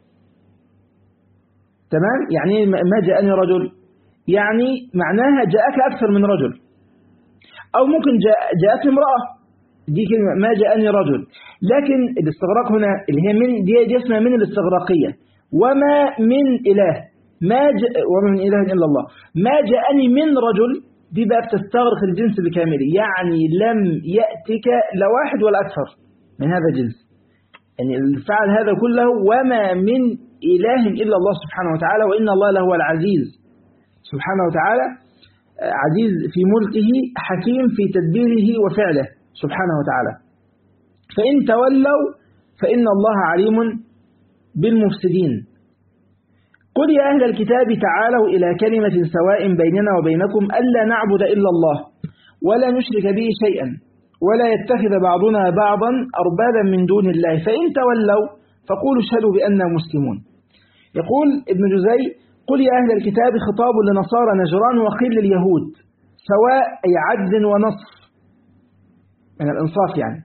تمام يعني ما جاءني رجل يعني معناها جاءك أكثر من رجل أو ممكن جاء جاءتني امرأة دي كلمة ما جاءني رجل لكن الاستغراق هنا اللي هي من دي, دي اسمها من الاستغراقية وما من إله ما جاء وما من إله إلا الله ما جاءني من رجل دي بقى بتستغرق الجنس بكامله يعني لم يأتك لا واحد ولا أكثر من هذا الجنس يعني الفعل هذا كله وما من إله إلا الله سبحانه وتعالى وإن الله لهو العزيز سبحانه وتعالى عزيز في ملكه حكيم في تدبيره وفعله سبحانه وتعالى فإن تولوا فإن الله عليم بالمفسدين قل يا أهل الكتاب تعالوا إلى كلمة سواء بيننا وبينكم ألا نعبد إلا الله ولا نشرك به شيئا ولا يتخذ بعضنا بعضا أربابا من دون الله فإن تولوا فقولوا اشهدوا بأننا مسلمون يقول ابن جزي قل يا أهل الكتاب خطاب لنصارى نجران وقيل لليهود سواء أي عدل ونصف من الإنصاف يعني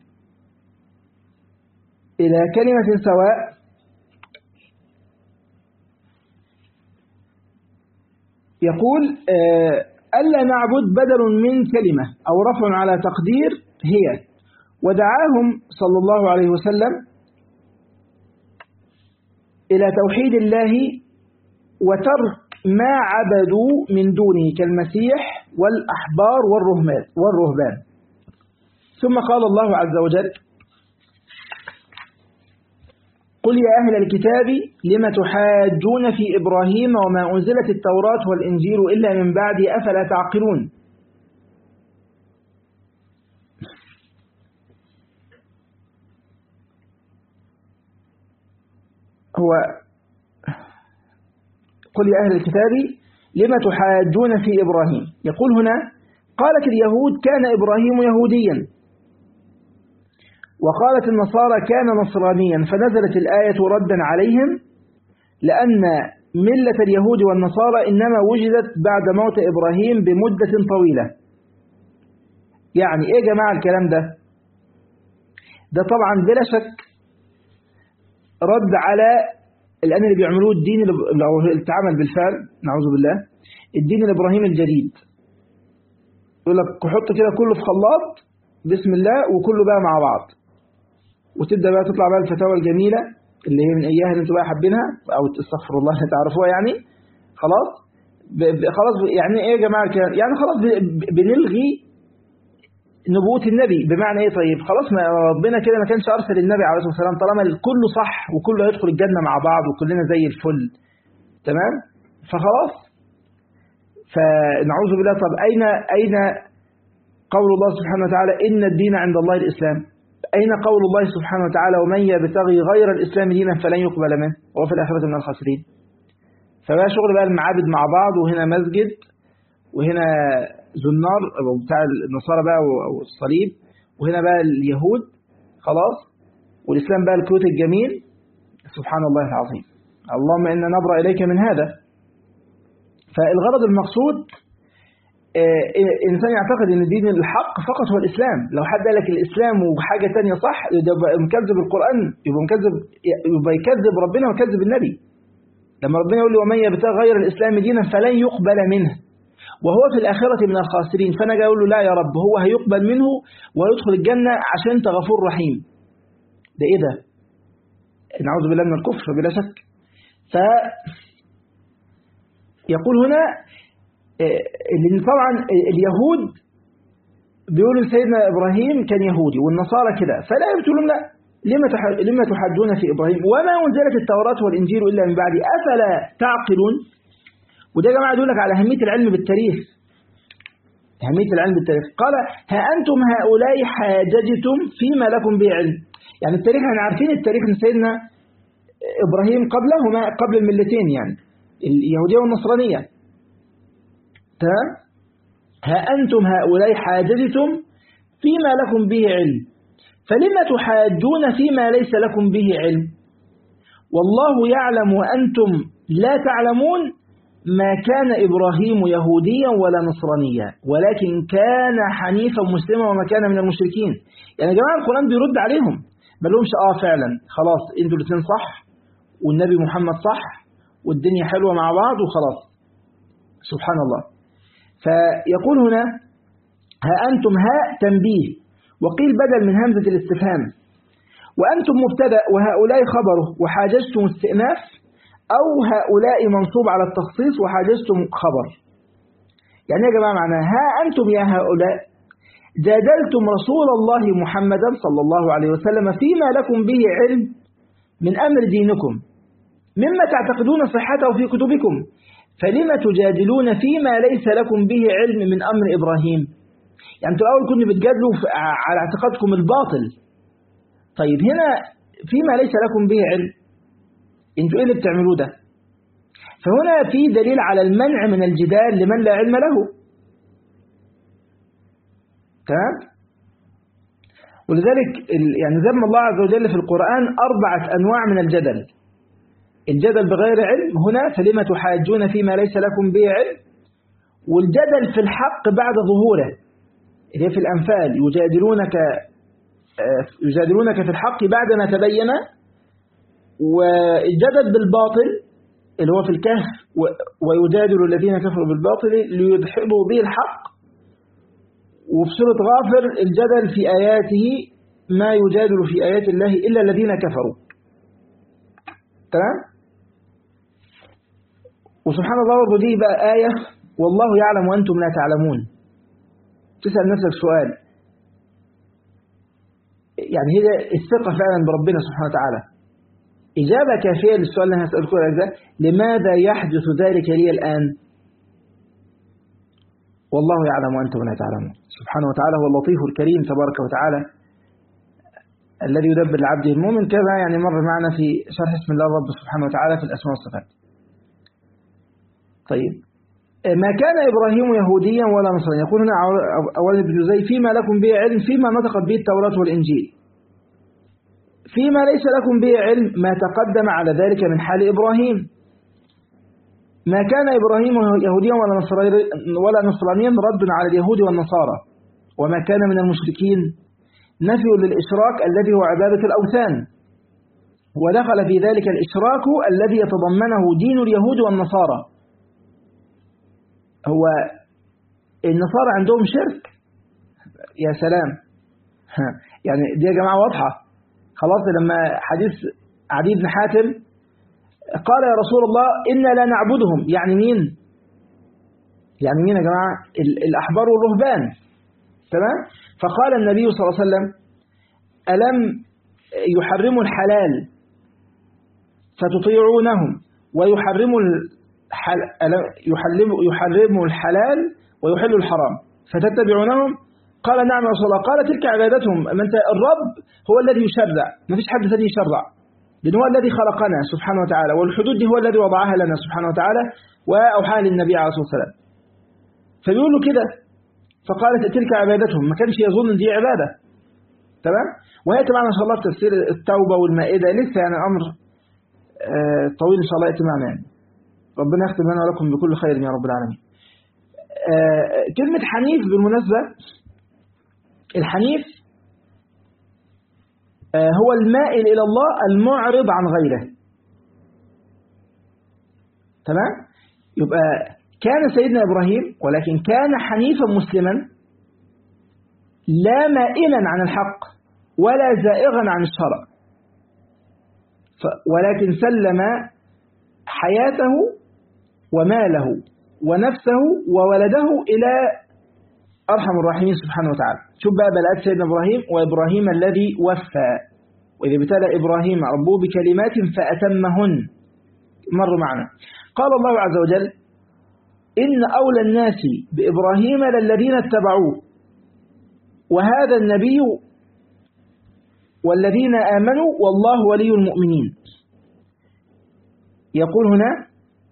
إلى كلمة سواء يقول ألا نعبد بدل من كلمة أو رفع على تقدير هي ودعاهم صلى الله عليه وسلم إلى توحيد الله وترك ما عبدوا من دونه كالمسيح والأحبار والرهبان, والرهبان ثم قال الله عز وجل قل يا أهل الكتاب لم تحاجون في إبراهيم وما أنزلت التوراة والإنجيل إلا من بعد أفلا تعقلون هو قل يا أهل الكتاب لم تحاجون في إبراهيم يقول هنا قالت اليهود كان إبراهيم يهوديا وقالت النصارى كان نصرانيا فنزلت الآية ردا عليهم لأن ملة اليهود والنصارى إنما وجدت بعد موت إبراهيم بمدة طويلة يعني إيه يا جماعة الكلام ده ده طبعا بلا شك رد على الآن اللي بيعملوه الدين اللي اتعمل بالفعل نعوذ بالله الدين الإبراهيمي الجديد يقول لك حط كده كله في خلاط بسم الله وكله بقى مع بعض وتبدأ بقى تطلع بقى الفتاوى الجميلة اللي هي من إياها اللي انتوا بقى حابينها أو استغفر الله اللي تعرفوها يعني خلاص ب ب خلاص يعني ايه يا جماعة الكلام يعني خلاص بنلغي نبوة النبي بمعنى ايه طيب خلاص ما ربنا كده ما كانش ارسل النبي عليه الصلاه والسلام طالما الكل صح وكله هيدخل الجنه مع بعض وكلنا زي الفل تمام فخلاص فنعوذ بالله طب اين اين قول الله سبحانه وتعالى ان الدين عند الله الاسلام اين قول الله سبحانه وتعالى ومن يبتغي غير الاسلام دينا فلن يقبل منه وهو في الاخره من الخاسرين فبقى شغل بقى المعابد مع بعض وهنا مسجد وهنا زنار بتاع النصارى بقى والصليب وهنا بقى اليهود خلاص والإسلام بقى الكروت الجميل سبحان الله العظيم اللهم إنا نبرأ إليك من هذا فالغرض المقصود إنسان يعتقد أن دين الحق فقط هو الإسلام لو حد قال لك الإسلام وحاجة تانية صح يبقى مكذب القرآن يبقى مكذب يبقى يكذب ربنا ويكذب النبي لما ربنا يقول لي ومن يبتغي غير الإسلام دينا فلن يقبل منه وهو في الآخرة من الخاسرين فأنا جاي أقول له لا يا رب هو هيقبل منه ويدخل الجنة عشان أنت غفور رحيم ده إيه ده نعوذ بالله من الكفر بلا شك ف يقول هنا لأن طبعا اليهود بيقولوا سيدنا إبراهيم كان يهودي والنصارى كده فلا يقولون لا لما لما تحدون في إبراهيم وما أنزلت التوراة والإنجيل إلا من بعد أفلا تعقلون وده يا جماعة يدل لك على أهمية العلم بالتاريخ أهمية العلم بالتاريخ قال ها أنتم هؤلاء حاججتم فيما لكم به علم يعني التاريخ احنا عارفين التاريخ من سيدنا إبراهيم قبلهما قبل الملتين يعني اليهودية والنصرانية تمام ها أنتم هؤلاء حاججتم فيما لكم به علم فلما تحاجون فيما ليس لكم به علم والله يعلم وأنتم لا تعلمون ما كان إبراهيم يهوديا ولا نصرانيا ولكن كان حنيفا مسلما وما كان من المشركين يعني يا جماعة القرآن بيرد عليهم ما لهمش آه فعلا خلاص انتوا الاثنين صح والنبي محمد صح والدنيا حلوة مع بعض وخلاص سبحان الله فيقول هنا ها أنتم ها تنبيه وقيل بدل من همزة الاستفهام وأنتم مبتدأ وهؤلاء خبره وحاجزتم استئناف أو هؤلاء منصوب على التخصيص وحاجزتم خبر يعني يا جماعة معناها ها أنتم يا هؤلاء جادلتم رسول الله محمدا صلى الله عليه وسلم فيما لكم به علم من أمر دينكم مما تعتقدون صحته في كتبكم فلما تجادلون فيما ليس لكم به علم من أمر إبراهيم يعني انتوا الأول كنتوا بتجادلوا على اعتقادكم الباطل طيب هنا فيما ليس لكم به علم انتوا ايه اللي بتعملوه ده فهنا في دليل على المنع من الجدال لمن لا علم له تمام ولذلك يعني ذم الله عز وجل في القرآن أربعة أنواع من الجدل الجدل بغير علم هنا فلما تحاجون فيما ليس لكم به علم والجدل في الحق بعد ظهوره اللي في الأنفال يجادلونك يجادلونك في الحق بعد ما تبين والجدل بالباطل اللي هو في الكهف ويجادل الذين كفروا بالباطل ليدحضوا به الحق وفي سورة غافر الجدل في آياته ما يجادل في آيات الله إلا الذين كفروا تمام وسبحان الله برضه دي بقى آية والله يعلم وأنتم لا تعلمون تسأل نفسك سؤال يعني هي الثقة فعلا بربنا سبحانه وتعالى إجابة كافية للسؤال اللي أنا هسألكم ده لماذا يحدث ذلك لي الآن والله يعلم وأنتم لا تعلمون سبحانه وتعالى هو اللطيف الكريم تبارك وتعالى الذي يدبر لعبده المؤمن كما يعني مر معنا في شرح اسم الله الرب سبحانه وتعالى في الأسماء والصفات طيب ما كان إبراهيم يهوديا ولا نصرانيا يقول هنا أولاد بن زي فيما لكم به علم فيما نطقت به التوراة والإنجيل فيما ليس لكم به علم ما تقدم على ذلك من حال إبراهيم ما كان إبراهيم يهوديا ولا نصرانيا ولا نصرانيا رد على اليهود والنصارى وما كان من المشركين نفي للإشراك الذي هو عبادة الأوثان ودخل في ذلك الإشراك الذي يتضمنه دين اليهود والنصارى هو النصارى عندهم شرك يا سلام يعني دي يا جماعة واضحة خلاص لما حديث عدي بن حاتم قال يا رسول الله إنا لا نعبدهم يعني مين يعني مين يا جماعة الأحبار والرهبان تمام فقال النبي صلى الله عليه وسلم ألم يحرموا الحلال فتطيعونهم ويحرموا الحل... يحرموا يحرموا الحلال ويحلوا الحرام فتتبعونهم قال نعم يا رسول الله قال تلك عبادتهم ما انت الرب هو الذي يشرع ما فيش حد ثاني يشرع لأن هو الذي خلقنا سبحانه وتعالى والحدود دي هو الذي وضعها لنا سبحانه وتعالى وأوحاها للنبي عليه الصلاة والسلام فبيقولوا كده فقالت تلك عبادتهم ما كانش يظن دي عبادة تمام وهيأتي معنا إن شاء الله في تفسير التوبة والمائدة لسه يعني أمر آه طويل إن شاء الله يأتي معنا يعني ربنا يختم لنا ولكم بكل خير يا رب العالمين آه كلمة حنيف بالمناسبة الحنيف آه هو المائل إلى الله المعرض عن غيره تمام يبقى كان سيدنا إبراهيم ولكن كان حنيفا مسلما لا مائلا عن الحق ولا زائغا عن الشرع ولكن سلم حياته وماله ونفسه وولده إلى أرحم الراحمين سبحانه وتعالى شوف بقى بلاد سيدنا إبراهيم وإبراهيم الذي وفى وإذا ابتلى إبراهيم ربه بكلمات فأتمهن مر معنا قال الله عز وجل إن أولى الناس بإبراهيم للذين اتبعوه وهذا النبي والذين آمنوا والله ولي المؤمنين يقول هنا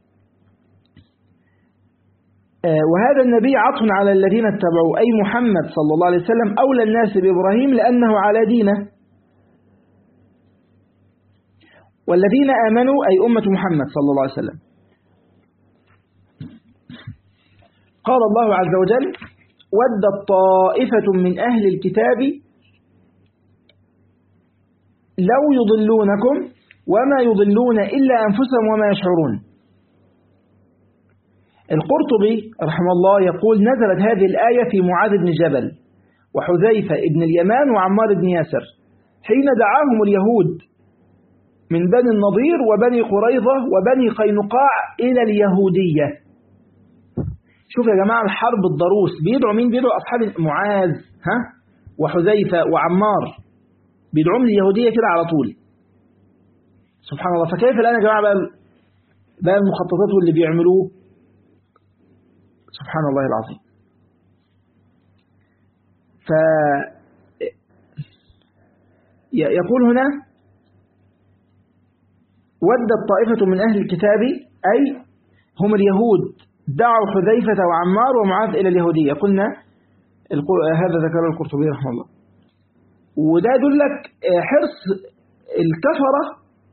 وهذا النبي عطف على الذين اتبعوا أي محمد صلى الله عليه وسلم أولى الناس بإبراهيم لأنه على دينه والذين آمنوا أي أمة محمد صلى الله عليه وسلم قال الله عز وجل ودت طائفة من أهل الكتاب لو يضلونكم وما يضلون إلا أنفسهم وما يشعرون القرطبي رحمه الله يقول نزلت هذه الآية في معاذ بن جبل وحذيفة بن اليمان وعمار بن ياسر حين دعاهم اليهود من بني النضير وبني قريظة وبني قينقاع إلى اليهودية شوف يا جماعة الحرب الضروس بيدعوا مين بيدعوا أصحاب معاذ ها وحذيفة وعمار بيدعوهم لليهودية كده على طول سبحان الله فكيف الآن يا جماعة بقى, بقى المخططات واللي بيعملوه سبحان الله العظيم ف يقول هنا ودت طائفة من أهل الكتاب أي هم اليهود دعوا حذيفة وعمار ومعاذ إلى اليهودية قلنا هذا ذكر القرطبي رحمه الله وده يدلك حرص الكفرة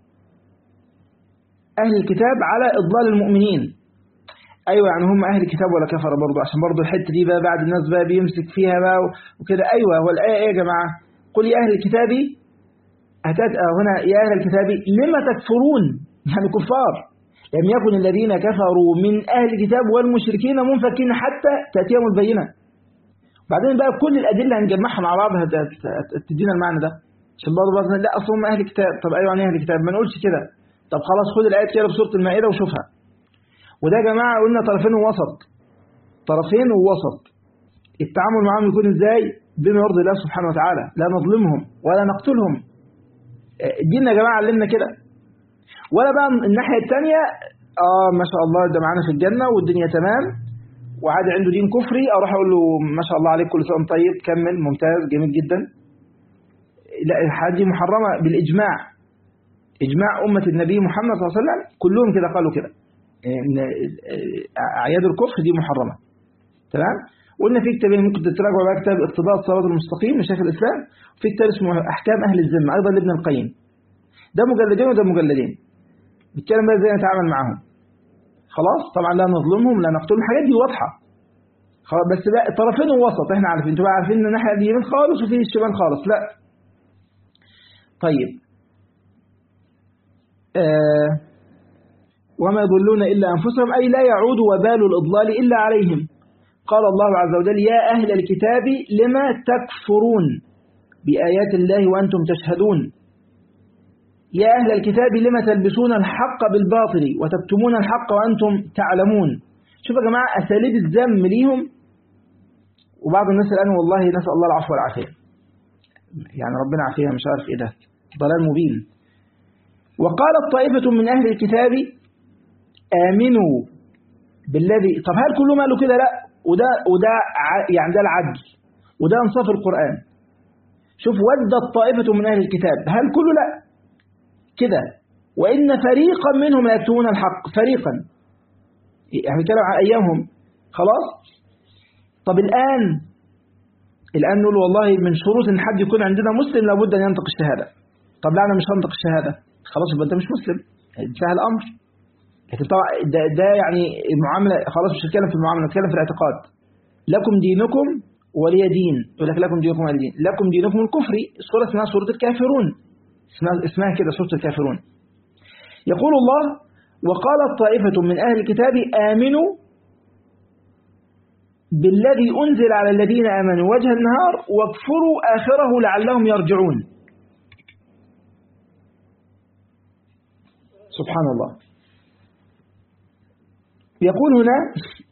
أهل الكتاب على إضلال المؤمنين أيوة يعني هم أهل الكتاب ولا كفر برضه عشان برضه الحتة دي بقى بعد الناس بقى بيمسك فيها بقى وكده أيوة هو الآية إيه يا جماعة قل يا أهل الكتاب أتت هنا يا أهل الكتاب لما تكفرون يعني كفار لم يكن الذين كفروا من أهل الكتاب والمشركين منفكين حتى تأتيهم البينة بعدين بقى كل الأدلة هنجمعها مع بعض تدينا المعنى ده عشان برضه بعض لا أصلا هم أهل الكتاب طب أيوة يعني أهل الكتاب ما نقولش كده طب خلاص خد الآيات كده بسورة المائدة وشوفها وده يا جماعة قلنا طرفين ووسط طرفين ووسط التعامل معهم يكون ازاي بما يرضي الله سبحانه وتعالى لا نظلمهم ولا نقتلهم ديننا يا جماعة علمنا كده ولا بقى الناحية الثانية اه ما شاء الله ده معانا في الجنة والدنيا تمام وعادي عنده دين كفري اروح اقول له ما شاء الله عليك كل سنة طيب كمل ممتاز جميل جدا لا الحاجة دي محرمة بالإجماع إجماع أمة النبي محمد صلى الله عليه وسلم كلهم كده قالوا كده ان اعياد الكفر دي محرمه تمام وقلنا في كتابين ممكن تتراجعوا بقى كتاب اقتضاء الصراط المستقيم لشيخ الاسلام وفي كتاب اسمه احكام اهل الذمه ايضا لابن القيم ده مجلدين وده مجلدين بيتكلم بقى ازاي نتعامل معاهم خلاص طبعا لا نظلمهم لا نقتلهم الحاجات دي واضحه خلاص بس بقى طرفين ووسط احنا عارفين انتوا عارفين ان الناحيه اليمين خالص وفي الشمال خالص لا طيب آه وما يضلون إلا أنفسهم أي لا يعود وبال الإضلال إلا عليهم قال الله عز وجل يا أهل الكتاب لما تكفرون بآيات الله وأنتم تشهدون يا أهل الكتاب لما تلبسون الحق بالباطل وتكتمون الحق وأنتم تعلمون شوف يا جماعة أساليب الذم ليهم وبعض الناس الآن والله نسأل الله العفو والعافية يعني ربنا عافيها مش عارف إيه ده ضلال مبين وقالت طائفة من أهل الكتاب آمنوا بالذي طب هل كلهم قالوا كده لا وده وده يعني ده العدل وده انصاف القرآن شوف ودت طائفة من أهل الكتاب هل كله لا كده وإن فريقا منهم لا يكتمون الحق فريقا يعني كلام عن أيامهم خلاص طب الآن الآن نقول والله من شروط إن حد يكون عندنا مسلم لابد أن ينطق الشهادة طب لا أنا مش هنطق الشهادة خلاص يبقى أنت مش مسلم انتهى الأمر لكن طبعا ده, ده يعني المعاملة خلاص مش هنتكلم في المعاملة نتكلم في الاعتقاد لكم دينكم ولي دين يقول لك لكم دينكم ولي دين لكم دينكم الكفري السورة اسمها سورة الكافرون اسمها, اسمها كده سورة الكافرون يقول الله وقالت طائفة من أهل الكتاب آمنوا بالذي أنزل على الذين آمنوا وجه النهار واكفروا آخره لعلهم يرجعون سبحان الله يقول هنا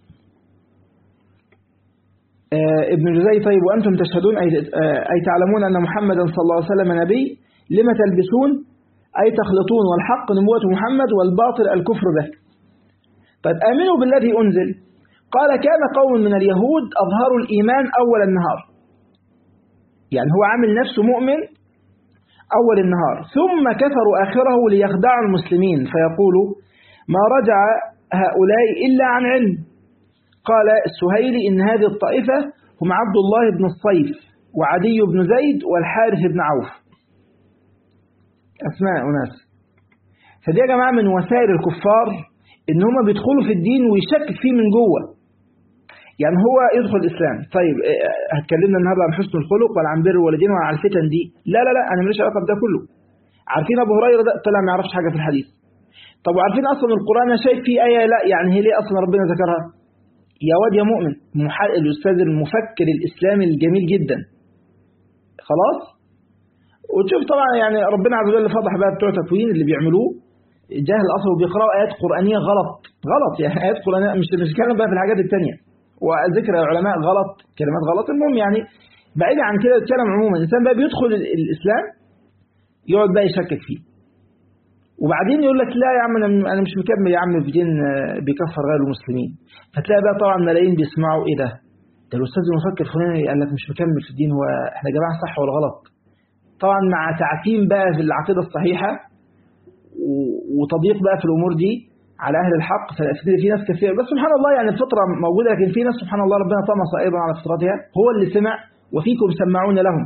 آه ابن جزي طيب وأنتم تشهدون أي, آه أي تعلمون أن محمدا صلى الله عليه وسلم نبي لما تلبسون أي تخلطون والحق نبوة محمد والباطل الكفر به طيب آمنوا بالذي أنزل قال كان قوم من اليهود أظهروا الإيمان أول النهار يعني هو عامل نفسه مؤمن أول النهار ثم كفروا آخره ليخدعوا المسلمين فيقولوا ما رجع هؤلاء إلا عن علم قال السهيلي إن هذه الطائفة هم عبد الله بن الصيف وعدي بن زيد والحارث بن عوف أسماء أناس فدي يا جماعة من وسائل الكفار إن هم بيدخلوا في الدين ويشكك فيه من جوه يعني هو يدخل الإسلام طيب هتكلمنا النهارده عن حسن الخلق ولا عن بر الوالدين ولا عن الفتن دي لا لا لا أنا ماليش علاقة بده كله عارفين أبو هريرة ده طلع ما يعرفش حاجة في الحديث طب وعارفين أصلا القرآن أنا شايف فيه آية لا يعني هي ليه أصلا ربنا ذكرها يا واد يا مؤمن الأستاذ المفكر الإسلامي الجميل جدا خلاص وتشوف طبعا يعني ربنا عز وجل فضح بقى بتوع تكوين اللي بيعملوه جاهل الاصل وبيقراوا ايات قرانيه غلط غلط يعني ايات قرانيه مش مش كلام بقى في الحاجات الثانيه وذكر العلماء غلط كلمات غلط المهم يعني بعيد عن كده الكلام عموما الانسان بقى بيدخل الاسلام يقعد بقى يشكك فيه وبعدين يقول لك لا يا عم انا مش مكمل يا عم في دين بيكفر غير المسلمين فتلاقي بقى طبعا ملايين بيسمعوا ايه ده ده الاستاذ المفكر الفلاني قال لك مش مكمل في الدين هو احنا يا جماعه صح ولا غلط طبعا مع تعتيم بقى في العقيده الصحيحه وتضييق بقى في الامور دي على اهل الحق في ناس كثير بس سبحان الله يعني الفطره موجوده لكن في ناس سبحان الله ربنا طمس ايضا على فطرتها هو اللي سمع وفيكم سماعون لهم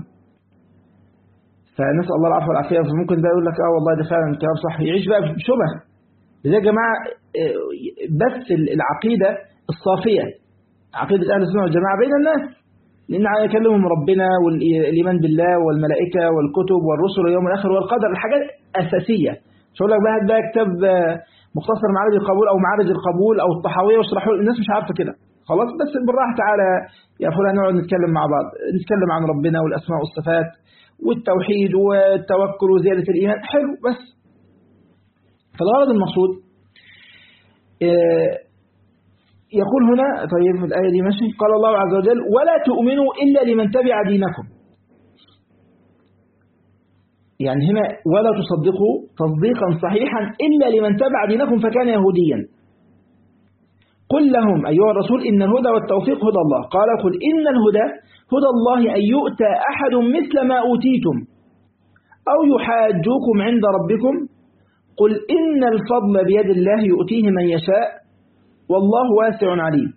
فنسال الله العفو والعافيه فممكن ده يقول لك اه والله ده فعلا كلام صح يعيش بقى بشبه زي يا جماعه بس العقيده الصافيه عقيده اهل السنه والجماعه بين الناس لأن يكلمهم ربنا والإيمان بالله والملائكة والكتب والرسل واليوم الآخر والقدر الحاجات أساسية مش هقول لك بقى هات بقى كتاب مختصر معارج القبول أو معارج القبول أو الطحاوية واشرحوا الناس مش عارفة كده خلاص بس بالراحة تعالى يا فلان نقعد نتكلم مع بعض نتكلم عن ربنا والأسماء والصفات والتوحيد والتوكل وزيادة الإيمان حلو بس فالغرض المقصود يقول هنا طيب الآية دي ماشي قال الله عز وجل ولا تؤمنوا إلا لمن تبع دينكم يعني هنا ولا تصدقوا تصديقا صحيحا إلا لمن تبع دينكم فكان يهوديا قل لهم أيها الرسول إن الهدى والتوفيق هدى الله قال قل إن الهدى هدى الله أن يؤتى أحد مثل ما أوتيتم أو يحاجوكم عند ربكم قل إن الفضل بيد الله يؤتيه من يشاء والله واسع عليم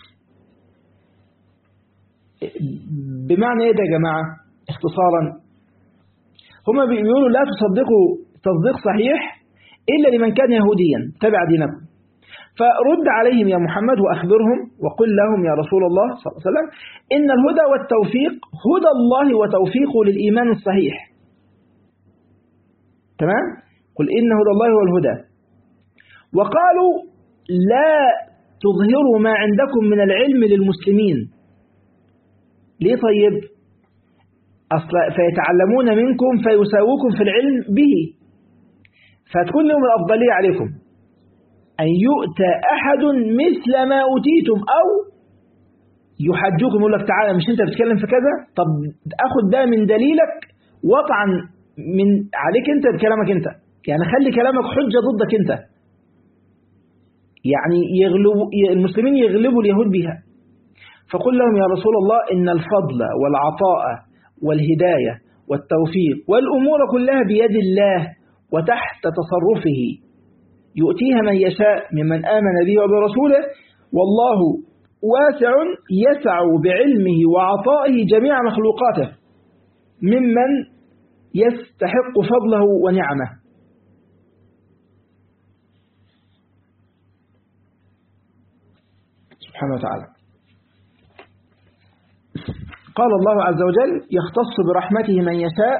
بمعنى ايه ده يا جماعة اختصارا هما بيقولوا لا تصدقوا تصديق صحيح إلا لمن كان يهوديا تبع دينكم فرد عليهم يا محمد وأخبرهم وقل لهم يا رسول الله صلى الله عليه وسلم إن الهدى والتوفيق هدى الله وتوفيقه للإيمان الصحيح تمام قل إن هدى الله هو الهدى وقالوا لا تظهروا ما عندكم من العلم للمسلمين ليه طيب أصلا فيتعلمون منكم فيساووكم في العلم به فتكون لهم الأفضلية عليكم أن يؤتى أحد مثل ما أوتيتم أو يحجوكم يقول لك تعالى مش أنت بتتكلم في كذا طب أخذ ده من دليلك وطعا من عليك أنت بكلامك أنت يعني خلي كلامك حجة ضدك أنت يعني يغلب المسلمين يغلبوا اليهود بها فقل لهم يا رسول الله إن الفضل والعطاء والهداية والتوفيق والأمور كلها بيد الله وتحت تصرفه يؤتيها من يشاء ممن آمن به وبرسوله والله واسع يسع بعلمه وعطائه جميع مخلوقاته ممن يستحق فضله ونعمه سبحانه وتعالى قال الله عز وجل يختص برحمته من يشاء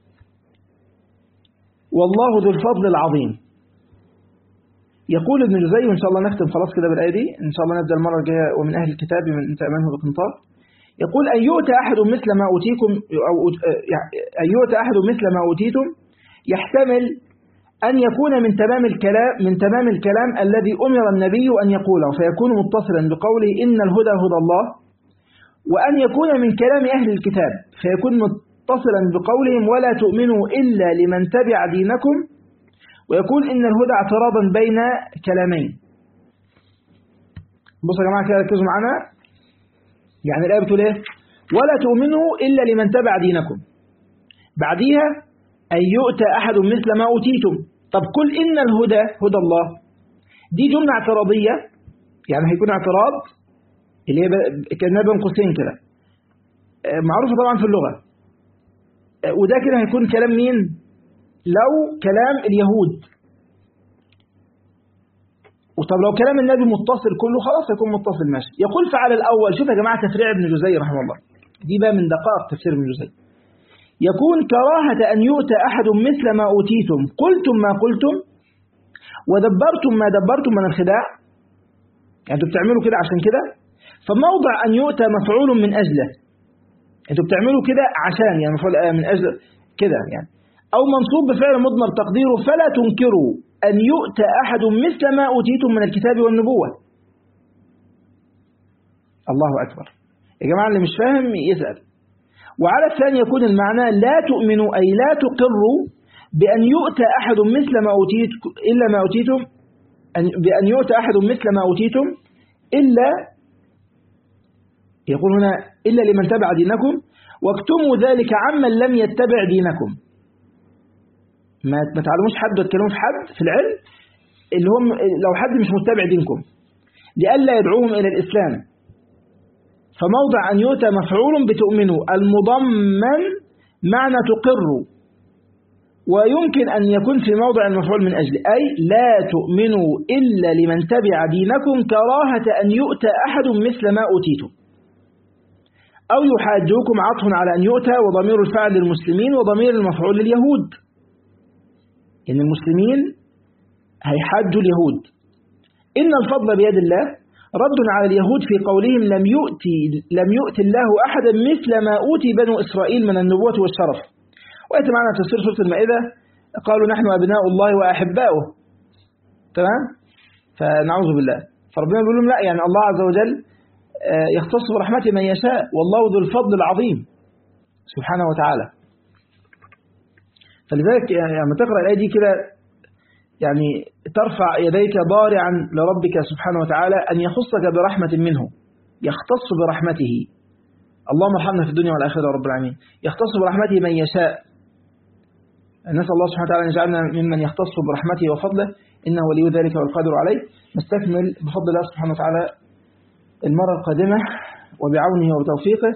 والله ذو الفضل العظيم يقول ابن جزي وإن شاء الله نختم خلاص كده بالآية دي إن شاء الله نبدأ المرة الجاية ومن أهل الكتاب من تأمنه بقنطار يقول أن يؤتى أحد مثل ما أوتيكم أو أن يؤتى أحد مثل ما أوتيتم يحتمل أن يكون من تمام الكلام من تمام الكلام الذي أمر النبي أن يقوله فيكون متصلا بقوله إن الهدى هدى الله وأن يكون من كلام أهل الكتاب فيكون متصلا بقولهم ولا تؤمنوا إلا لمن تبع دينكم ويكون إن الهدى اعتراضا بين كلامين بصوا يا جماعة كده ركزوا معانا يعني الآية بتقول إيه ولا تؤمنوا إلا لمن تبع دينكم بعديها أن يؤتى أحد مثل ما أوتيتم طب قل إن الهدى هدى الله دي جملة اعتراضية يعني هيكون اعتراض اللي هي كأنها بين قوسين كده معروفة طبعا في اللغة وده كده هيكون كلام مين لو كلام اليهود وطب لو كلام النبي متصل كله خلاص هيكون متصل ماشي يقول فعل الأول شوف يا جماعة تفريع ابن جزي رحمه الله دي بقى من دقائق تفسير ابن جزي يكون كراهة أن يؤتى أحد مثل ما أوتيتم قلتم ما قلتم ودبرتم ما دبرتم من الخداع يعني انتوا بتعملوا كده عشان كده فموضع أن يؤتى مفعول من أجله انتوا بتعملوا كده عشان يعني مفعول من أجل كده يعني أو منصوب بفعل مضمر تقديره فلا تنكروا أن يؤتى أحد مثل ما أوتيتم من الكتاب والنبوة الله أكبر يا جماعة اللي مش فاهم يسأل وعلى الثاني يكون المعنى لا تؤمنوا أي لا تقروا بأن يؤتى أحد مثل ما أوتيت إلا ما أوتيتم بأن يؤتى أحد مثل ما أوتيتم إلا يقول هنا إلا لمن تبع دينكم واكتموا ذلك عمن لم يتبع دينكم ما ما تعلموش حد وتكلموا في حد في العلم اللي هم لو حد مش متبع دينكم لئلا يدعوهم إلى الإسلام فموضع أن يؤتى مفعول بتؤمنوا المضمن معنى تقروا ويمكن أن يكون في موضع المفعول من أجل أي لا تؤمنوا إلا لمن تبع دينكم كراهة أن يؤتى أحد مثل ما أوتيتم أو يحاجوكم عطف على أن يؤتى وضمير الفعل للمسلمين وضمير المفعول لليهود إن المسلمين هيحاجوا اليهود إن الفضل بيد الله رد على اليهود في قولهم لم يؤتي لم يؤتي الله أحدا مثل ما أوتي بنو إسرائيل من النبوة والشرف ويأتي معنا تفسير سورة المائدة قالوا نحن أبناء الله وأحباؤه تمام فنعوذ بالله فربنا بيقول لهم لا يعني الله عز وجل يختص برحمته من يشاء والله ذو الفضل العظيم سبحانه وتعالى فلذلك يعني لما تقرأ الآية دي كده يعني ترفع يديك ضارعا لربك سبحانه وتعالى أن يخصك برحمة منه يختص برحمته اللهم ارحمنا في الدنيا والآخرة يا رب العالمين يختص برحمته من يشاء نسأل الله سبحانه وتعالى أن يجعلنا ممن يختص برحمته وفضله إنه ولي ذلك والقادر عليه نستكمل بفضل الله سبحانه وتعالى المرة القادمة وبعونه وبتوفيقه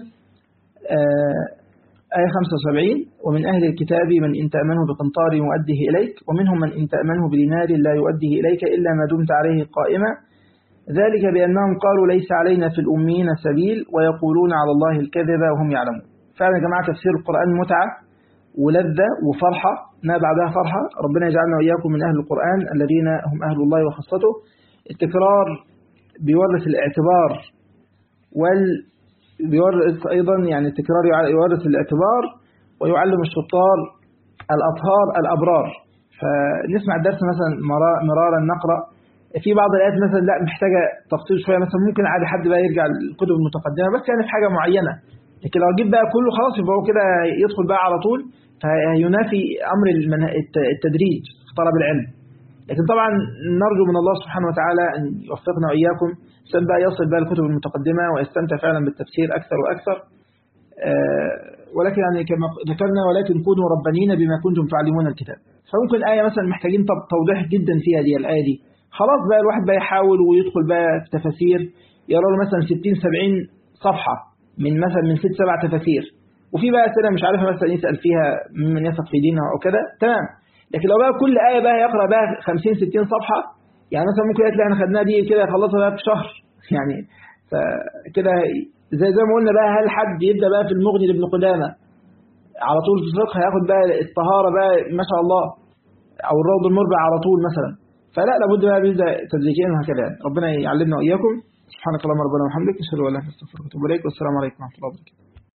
آية 75 ومن أهل الكتاب من إن تأمنه بقنطار يؤديه إليك ومنهم من إن تأمنه بدينار لا يؤديه إليك إلا ما دمت عليه قائما ذلك بأنهم قالوا ليس علينا في الأمين سبيل ويقولون على الله الكذب وهم يعلمون فعلا يا جماعة تفسير القرآن متعة ولذة وفرحة ما بعدها فرحة ربنا يجعلنا وإياكم من أهل القرآن الذين هم أهل الله وخاصته التكرار بيورث الاعتبار وال بيورث أيضا يعني التكرار يورث الاعتبار ويعلم الشطار الأطهار الأبرار فنسمع الدرس مثلا مرارا نقرأ في بعض الآيات مثلا لا محتاجة تفصيل شوية مثلا ممكن عادي حد بقى يرجع الكتب المتقدمة بس يعني في حاجة معينة لكن لو جيب بقى كله خلاص يبقى هو كده يدخل بقى على طول فينافي أمر التدريج في طلب العلم لكن طبعا نرجو من الله سبحانه وتعالى أن يوفقنا وإياكم عشان بقى يصل بقى الكتب المتقدمة ويستمتع فعلا بالتفسير أكثر وأكثر ولكن يعني كما ذكرنا ولكن كونوا ربانين بما كنتم تعلمون الكتاب فممكن آية مثلا محتاجين توضيح جدا فيها دي الآية دي خلاص بقى الواحد بقى يحاول ويدخل بقى في تفاسير يرى له مثلا 60 70 صفحة من مثلا من ست سبع تفاسير وفي بقى أسئلة مش عارفة مثلا يسأل فيها ممن يثق في دينه أو كده تمام لكن لو بقى كل آية بقى يقرأ بقى 50 60 صفحة يعني مثلا ممكن يقول احنا خدناها دي كده يخلصها بقى في شهر يعني فكده زي زي ما قلنا بقى هل حد يبدأ بقى في المغني لابن قدامة على طول في الفقه هياخد بقى الطهارة بقى ما شاء الله أو الروض المربع على طول مثلا فلا لابد بقى بيبدأ تدريجيا وهكذا ربنا يعلمنا وإياكم سبحانك اللهم ربنا وبحمدك اشهد ان لا اله الا انت استغفرك واتوب اليك والسلام عليكم ورحمه الله وبركاته